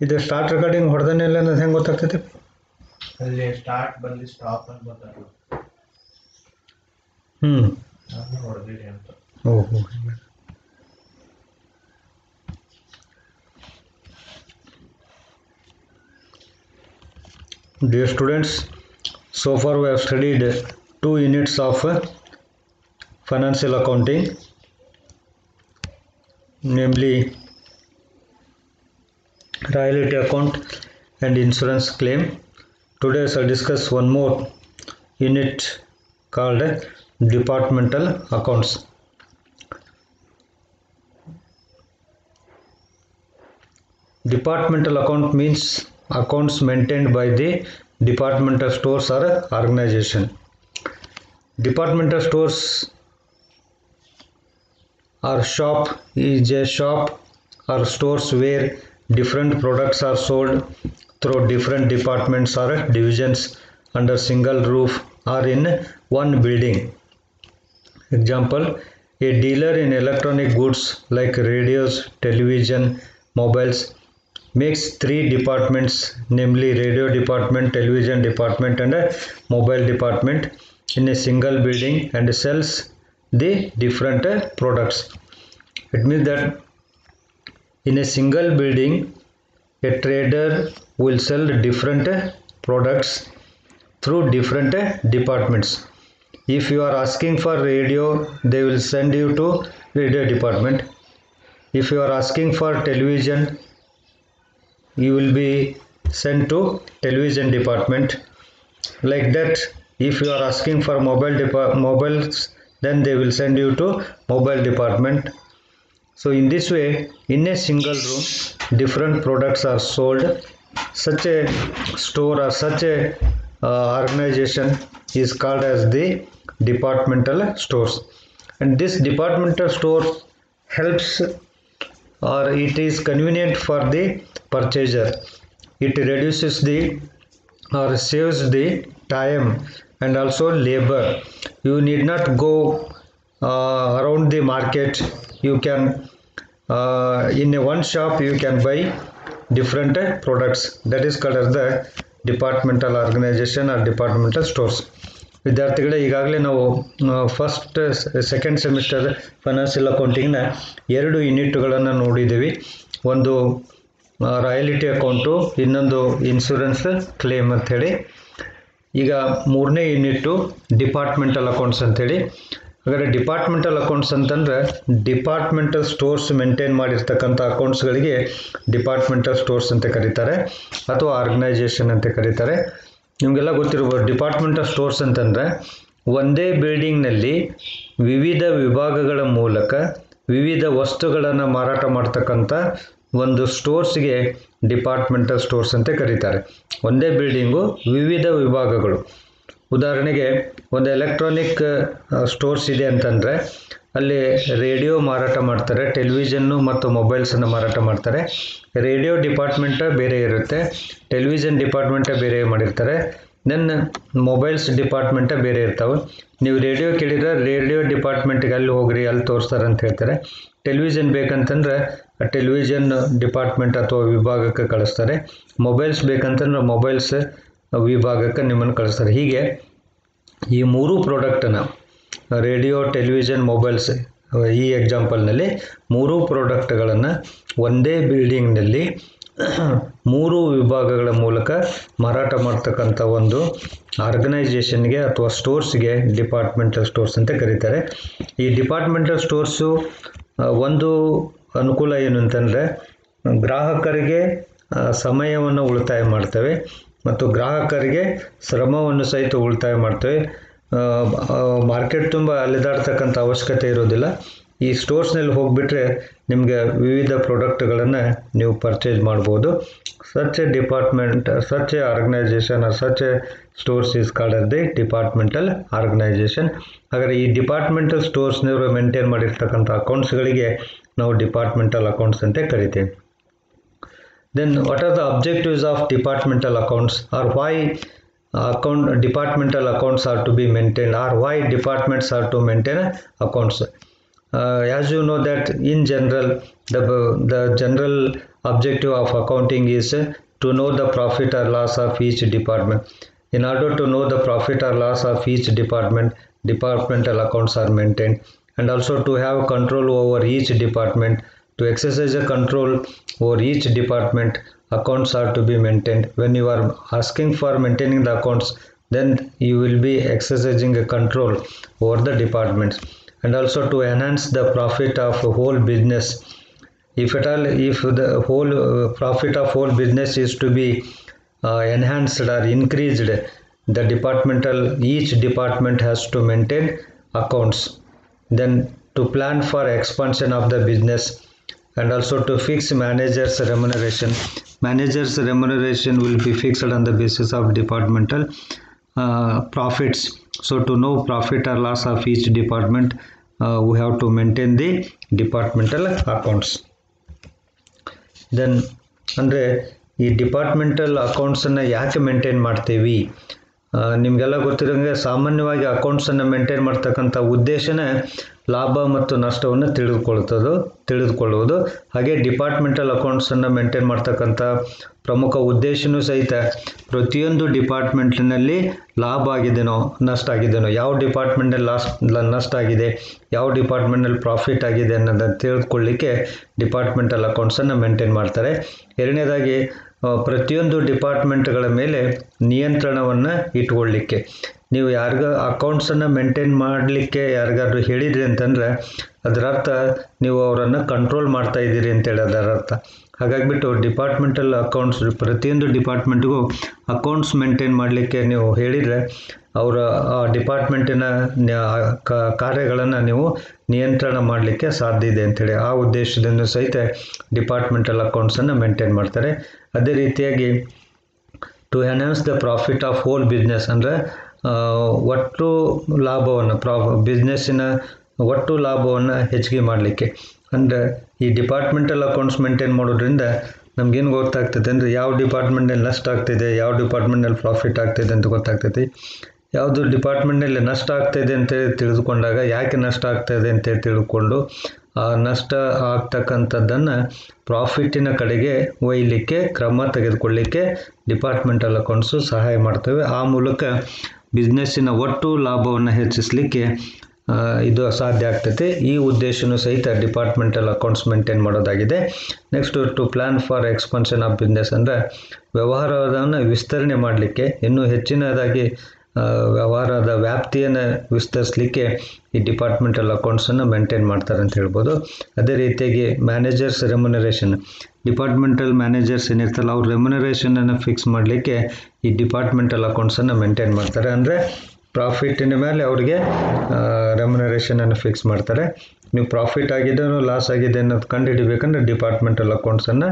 ಇದು start recording ಹೊಡೆದನೆಲ್ಲ ಅನ್ನೋದು ಹೆಂಗೆ ಗೊತ್ತಾಗ್ತೈತಿ ಅಲ್ಲಿ ಸ್ಟಾರ್ಟ್ ಬಂದು ಸ್ಟಾಪ್ ಅಂತ ಗೊತ್ತಾಗಲ್ಲ ಹ್ಞೂ ನಾನು ಹೊಡೆದಿರಿ ಅಂತ ಓಹೋ Dear students, so far we have studied two units of uh, financial accounting, namely royalty account and insurance claim. Today I shall discuss one more unit called uh, departmental accounts. Departmental account means accounts maintained by the departmental stores or organization. Departmental stores or shop is a shop or stores where different products are sold through different departments or divisions under single roof or in one building. Example, a dealer in electronic goods like radios, television, mobiles makes three departments namely radio department, television department and a mobile department in a single building and sells the different uh, products. It means that in a single building a trader will sell different uh, products through different uh, departments if you are asking for radio they will send you to radio department if you are asking for television you will be sent to television department like that if you are asking for mobile depa- mobiles then they will send you to mobile department so in this way in a single room different products are sold such a store or such a uh, organization is called as the departmental stores and this departmental store helps or it is convenient for the purchaser it reduces the or saves the time and also labor you need not go uh, around the market you can uh, in a one shop you can buy different uh, products that is called as the departmental organization or departmental stores ವಿದ್ಯಾರ್ಥಿಗಳೇ ಈಗಾಗಲೇ ನಾವು first second semester financial ಅಕೌಂಟಿಂಗ್ನ ಎರಡು ಯೂನಿಟ್ಗಳನ್ನು ನೋಡಿದ್ದೀವಿ ಒಂದು royalty account ಇನ್ನೊಂದು insurance claim ಅಂಥೇಳಿ ಈಗ ಮೂರನೇ ಯೂನಿಟ್ಟು ಡಿಪಾರ್ಟ್ಮೆಂಟಲ್ ಅಕೌಂಟ್ಸ್ ಅಂಥೇಳಿ ಹಾಗಾದರೆ ಡಿಪಾರ್ಟ್ಮೆಂಟಲ್ ಅಕೌಂಟ್ಸ್ ಅಂತಂದರೆ ಡಿಪಾರ್ಟ್ಮೆಂಟಲ್ ಸ್ಟೋರ್ಸ್ ಮೇಂಟೈನ್ ಮಾಡಿರ್ತಕ್ಕಂಥ ಅಕೌಂಟ್ಸ್ಗಳಿಗೆ ಡಿಪಾರ್ಟ್ಮೆಂಟಲ್ ಸ್ಟೋರ್ಸ್ ಅಂತ ಕರೀತಾರೆ ಅಥವಾ ಆರ್ಗನೈಜೇಷನ್ ಅಂತ ಕರೀತಾರೆ ನಿಮಗೆಲ್ಲ ಗೊತ್ತಿರ್ಬೋದು ಡಿಪಾರ್ಟ್ಮೆಂಟಲ್ ಸ್ಟೋರ್ಸ್ ಅಂತಂದರೆ ಒಂದೇ ಬಿಲ್ಡಿಂಗ್ನಲ್ಲಿ ವಿವಿಧ ವಿಭಾಗಗಳ ಮೂಲಕ ವಿವಿಧ ವಸ್ತುಗಳನ್ನು ಮಾರಾಟ ಮಾಡ್ತಕ್ಕಂಥ ಒಂದು ಸ್ಟೋರ್ಸ್ಗೆ ಡಿಪಾರ್ಟ್ಮೆಂಟಲ್ ಸ್ಟೋರ್ಸ್ ಅಂತ ಕರೀತಾರೆ ಒಂದೇ ಬಿಲ್ಡಿಂಗು ವಿವಿಧ ವಿಭಾಗಗಳು ಉದಾಹರಣೆಗೆ ಒಂದು ಎಲೆಕ್ಟ್ರಾನಿಕ್ ಸ್ಟೋರ್ಸ್ ಇದೆ ಅಂತಂದರೆ ಅಲ್ಲಿ ರೇಡಿಯೋ ಮಾರಾಟ ಮಾಡ್ತಾರೆ ಟೆಲಿವಿಷನ್ನು ಮತ್ತು ಮೊಬೈಲ್ಸನ್ನು ಮಾರಾಟ ಮಾಡ್ತಾರೆ ರೇಡಿಯೋ ಡಿಪಾರ್ಟ್ಮೆಂಟ ಬೇರೆ ಇರುತ್ತೆ ಟೆಲಿವಿಷನ್ ಡಿಪಾರ್ಟ್ಮೆಂಟ ಬೇರೆ ಮಾಡಿರ್ತಾರೆ ದೆನ್ ಮೊಬೈಲ್ಸ್ ಡಿಪಾರ್ಟ್ಮೆಂಟ ಬೇರೆ ಇರ್ತಾವೆ ನೀವು ರೇಡಿಯೋ ಕೇಳಿದ್ರೆ ರೇಡಿಯೋ ಡಿಪಾರ್ಟ್ಮೆಂಟ್ಗೆ ಅಲ್ಲಿ ಹೋಗ್ರಿ ಅಲ್ಲಿ ತೋರಿಸ್ತಾರೆ ಅಂತ ಹೇಳ್ತಾರೆ ಟೆಲಿವಿಷನ್ ಬೇಕಂತಂದ್ರೆ ಟೆಲಿವಿಷನ್ ಡಿಪಾರ್ಟ್ಮೆಂಟ್ ಅಥವಾ ವಿಭಾಗಕ್ಕೆ ಕಳಿಸ್ತಾರೆ ಮೊಬೈಲ್ಸ್ ಬೇಕಂತಂದ್ರೆ ಮೊಬೈಲ್ಸ್ ವಿಭಾಗಕ್ಕೆ ನಿಮ್ಮನ್ನು ಕಳಿಸ್ತಾರೆ ಹೀಗೆ ಈ ಮೂರು ಪ್ರಾಡಕ್ಟನ್ನು ರೇಡಿಯೋ ಟೆಲಿವಿಷನ್ ಮೊಬೈಲ್ಸ್ ಈ ಎಕ್ಸಾಂಪಲ್ನಲ್ಲಿ ಮೂರು ಪ್ರಾಡಕ್ಟ್ಗಳನ್ನು ಒಂದೇ ಬಿಲ್ಡಿಂಗ್ನಲ್ಲಿ ಮೂರು ವಿಭಾಗಗಳ ಮೂಲಕ ಮಾರಾಟ ಮಾಡ್ತಕ್ಕಂಥ ಒಂದು ಆರ್ಗನೈಜೇಷನ್ಗೆ ಅಥವಾ ಸ್ಟೋರ್ಸ್ಗೆ ಡಿಪಾರ್ಟ್ಮೆಂಟಲ್ ಸ್ಟೋರ್ಸ್ ಅಂತ ಕರೀತಾರೆ ಈ ಡಿಪಾರ್ಟ್ಮೆಂಟಲ್ ಸ್ಟೋರ್ಸು ಒಂದು ಅನುಕೂಲ ಏನು ಅಂತಂದರೆ ಗ್ರಾಹಕರಿಗೆ ಸಮಯವನ್ನು ಉಳಿತಾಯ ಮಾಡ್ತವೆ ಮತ್ತು ಗ್ರಾಹಕರಿಗೆ ಶ್ರಮವನ್ನು ಸಹಿತ ಉಳಿತಾಯ ಮಾಡ್ತವೆ ಮಾರ್ಕೆಟ್ ತುಂಬ ಅಲೆದಾಡ್ತಕ್ಕಂಥ ಅವಶ್ಯಕತೆ ಇರೋದಿಲ್ಲ ಈ ಸ್ಟೋರ್ಸ್ನಲ್ಲಿ ಹೋಗಿಬಿಟ್ರೆ ನಿಮಗೆ ವಿವಿಧ ಪ್ರಾಡಕ್ಟ್ಗಳನ್ನು ನೀವು ಪರ್ಚೇಸ್ ಮಾಡ್ಬೋದು such a department such a organisation or such a stores is called as the departmental organisation ಹಾಗಾದರೆ ಈ ಡಿಪಾರ್ಟ್ಮೆಂಟಲ್ ಸ್ಟೋರ್ಸ್ನವರು ಮೇಂಟೈನ್ ಮಾಡಿರ್ತಕ್ಕಂಥ ಅಕೌಂಟ್ಸ್ಗಳಿಗೆ ನಾವು ಡಿಪಾರ್ಟ್ಮೆಂಟಲ್ ಅಕೌಂಟ್ಸ್ ಅಂತ ಕರಿತೀವಿ then what are the objectives of departmental accounts are why account departmental accounts are to be maintained or why departments are to maintain accounts uh, as you know that in general the the general objective of accounting is uh, to know the profit or loss of each department in order to know the profit or loss of each department departmental accounts are maintained and also to have control over each department to exercise a control over each department accounts are to be maintained when you are asking for maintaining the accounts then you will be exercising a control over the departments and also to enhance the profit of whole business if at all if the whole uh, profit of whole business is to be uh, enhanced or increased the departmental each department has to maintain accounts then to plan for expansion of the business and also to fix managers remuneration managers remuneration will be fixed on the basis of departmental uh, profits so to know profit or loss of each department uh, we have to maintain the departmental accounts then ಅಂದರೆ ಈ departmental ಅಕೌಂಟ್ಸನ್ನು ಯಾಕೆ maintain ಮಾಡ್ತೀವಿ ಆ, ನಿಮಗೆಲ್ಲ ಗೊತ್ತಿರೋಂಗೆ ಸಾಮಾನ್ಯವಾಗಿ ಅಕೌಂಟ್ಸನ್ನು maintain ಮಾಡ್ತಕ್ಕಂಥ ಉದ್ದೇಶನೇ ಲಾಭ ಮತ್ತು ನಷ್ಟವನ್ನು ತಿಳಿದುಕೊಳ್ತದು ತಿಳಿದುಕೊಳ್ಳುವುದು ಹಾಗೆ ಡಿಪಾರ್ಟ್ಮೆಂಟಲ್ ಅಕೌಂಟ್ಸನ್ನು ಮೇಂಟೈನ್ ಮಾಡ್ತಕ್ಕಂಥ ಪ್ರಮುಖ ಉದ್ದೇಶನೂ ಸಹಿತ ಪ್ರತಿಯೊಂದು ಡಿಪಾರ್ಟ್ಮೆಂಟ್ನಲ್ಲಿ ಲಾಭ ಆಗಿದೆನೋ ನಷ್ಟ ಆಗಿದೆನೋ ಯಾವ ಡಿಪಾರ್ಟ್ಮೆಂಟಲ್ಲಿ ಲಾಸ್ ಲ- ನಷ್ಟ ಆಗಿದೆ ಯಾವ ಡಿಪಾರ್ಟ್ಮೆಂಟಲ್ಲಿ ಪ್ರಾಫಿಟ್ ಆಗಿದೆ ಅನ್ನೋದನ್ನು ತಿಳಿದುಕೊಳ್ಳಿಕ್ಕೆ ಡಿಪಾರ್ಟ್ಮೆಂಟಲ್ ಅಕೌಂಟ್ಸನ್ನು ಮೇಂಟೈನ್ ಮಾಡ್ತಾರೆ ಎರಡನೇದಾಗಿ ಆ, ಪ್ರತಿಯೊಂದು ಡಿಪಾರ್ಟ್ಮೆಂಟ್ಗಳ ಮೇಲೆ ನಿಯಂತ್ರಣವನ್ನು ಇಟ್ಕೊಳ್ಳಿಕ್ಕೆ ನೀವು ಯಾರಿಗ ಅಕೌಂಟ್ಸನ್ನು ಮೇಂಟೈನ್ ಮಾಡಲಿಕ್ಕೆ ಯಾರಿಗಾದ್ರೂ ಹೇಳಿದ್ರಿ ಅಂತಂದರೆ ಅದರ ಅರ್ಥ ನೀವು ಅವರನ್ನು ಕಂಟ್ರೋಲ್ ಮಾಡ್ತಾ ಇದ್ದೀರಿ ಅಂತೇಳಿ ಅದರ ಅರ್ಥ ಹಾಗಾಗಿಬಿಟ್ಟು ಡಿಪಾರ್ಟ್ಮೆಂಟಲ್ ಅಕೌಂಟ್ಸ್ ಪ್ರತಿಯೊಂದು ಡಿಪಾರ್ಟ್ಮೆಂಟ್ಗೂ ಅಕೌಂಟ್ಸ್ ಮೇಂಟೈನ್ ಮಾಡಲಿಕ್ಕೆ ನೀವು ಹೇಳಿದರೆ ಅವರ ಆ ಡಿಪಾರ್ಟ್ಮೆಂಟಿನ ಕಾರ್ಯಗಳನ್ನು ನೀವು ನಿಯಂತ್ರಣ ಮಾಡಲಿಕ್ಕೆ ಸಾಧ್ಯ ಇದೆ ಅಂತೇಳಿ ಆ ಉದ್ದೇಶದಿಂದ ಸಹಿತ ಡಿಪಾರ್ಟ್ಮೆಂಟಲ್ ಅಕೌಂಟ್ಸನ್ನು ಮೇಂಟೈನ್ ಮಾಡ್ತಾರೆ ಅದೇ ರೀತಿಯಾಗಿ to enhance the profit of whole business ಅಂದರೆ ಒಟ್ಟು ಲಾಭವನ್ನು ಪ್ರಾ ಬಿಸ್ನೆಸ್ಸಿನ ಒಟ್ಟು ಲಾಭವನ್ನು ಹೆಚ್ಚಿಗೆ ಮಾಡಲಿಕ್ಕೆ ಅಂದರೆ ಈ ಡಿಪಾರ್ಟ್ಮೆಂಟಲ್ ಅಕೌಂಟ್ಸ್ ಮೇಂಟೈನ್ ಮಾಡೋದ್ರಿಂದ ನಮಗೇನು ಗೊತ್ತಾಗ್ತದೆ ಅಂದರೆ ಯಾವ ಡಿಪಾರ್ಟ್ಮೆಂಟಲ್ಲಿ ನಷ್ಟ ಆಗ್ತಿದೆ ಯಾವ ಡಿಪಾರ್ಟ್ಮೆಂಟಲ್ಲಿ ಪ್ರಾಫಿಟ್ ಆಗ್ತಿದೆ ಅಂತ ಗೊತ್ತಾಗ್ತೈತಿ ಯಾವುದು ಡಿಪಾರ್ಟ್ಮೆಂಟ್ನಲ್ಲಿ ನಷ್ಟ ಆಗ್ತಾಯಿದೆ ಅಂತೇಳಿ ತಿಳಿದುಕೊಂಡಾಗ ಯಾಕೆ ನಷ್ಟ ಆಗ್ತಾಯಿದೆ ಅಂತೇಳಿ ತಿಳ್ಕೊಂಡು ಆ ನಷ್ಟ ಆಗ್ತಕ್ಕಂಥದ್ದನ್ನು ಪ್ರಾಫಿಟ್ಟಿನ ಕಡೆಗೆ ಒಯ್ಯಲಿಕ್ಕೆ ಕ್ರಮ ತೆಗೆದುಕೊಳ್ಳಿಕ್ಕೆ ಡಿಪಾರ್ಟ್ಮೆಂಟಲ್ ಅಕೌಂಟ್ಸು ಸಹಾಯ ಮಾಡ್ತವೆ ಆ ಮೂಲಕ ಬಿಸ್ನೆಸ್ಸಿನ ಒಟ್ಟು ಲಾಭವನ್ನು ಹೆಚ್ಚಿಸಲಿಕ್ಕೆ ಆ, ಇದು ಸಾಧ್ಯ ಆಗ್ತೈತೆ ಈ ಉದ್ದೇಶನೂ ಸಹಿತ ಡಿಪಾರ್ಟ್ಮೆಂಟಲ್ ಅಕೌಂಟ್ಸ್ ಮೇಂಟೈನ್ ಮಾಡೋದಾಗಿದೆ next to plan for expansion of business ಅಂದರೆ ವ್ಯವಹಾರವನ್ನು ವಿಸ್ತರಣೆ ಮಾಡಲಿಕ್ಕೆ ಇನ್ನೂ ಹೆಚ್ಚಿನದಾಗಿ ಆ, ವ್ಯವಹಾರದ ವ್ಯಾಪ್ತಿಯನ್ನು ವಿಸ್ತರಿಸಲಿಕ್ಕೆ ಈ ಡಿಪಾರ್ಟ್ಮೆಂಟಲ್ ಅಕೌಂಟ್ಸನ್ನು ಮೇಂಟೈನ್ ಮಾಡ್ತಾರೆ ಅಂತ ಹೇಳ್ಬೋದು ಅದೇ ರೀತಿಯಾಗಿ ಮ್ಯಾನೇಜರ್ಸ್ ರೆಮ್ಯುನರೇಷನ್ ಡಿಪಾರ್ಟ್ಮೆಂಟಲ್ ಮ್ಯಾನೇಜರ್ಸ್ ಏನಿರ್ತಲ್ಲ ಅವ್ರ ರೆಮ್ಯುನರೇಷನನ್ನು ಫಿಕ್ಸ್ ಮಾಡಲಿಕ್ಕೆ ಈ ಡಿಪಾರ್ಟ್ಮೆಂಟಲ್ ಅಕೌಂಟ್ಸನ್ನು ಮೇಂಟೈನ್ ಮಾಡ್ತಾರೆ ಅಂದರೆ ಪ್ರಾಫಿಟ್ಟಿನ ಮೇಲೆ ಅವರಿಗೆ ರೆಮ್ಯುನರೇಷನನ್ನು ಫಿಕ್ಸ್ ಮಾಡ್ತಾರೆ ನೀವು ಪ್ರಾಫಿಟ್ ಆಗಿದೆನೋ ಲಾಸ್ ಆಗಿದೆ ಅನ್ನೋದು ಕಂಡುಹಿಡಿಬೇಕಂದ್ರೆ ಡಿಪಾರ್ಟ್ಮೆಂಟಲ್ ಅಕೌಂಟ್ಸನ್ನು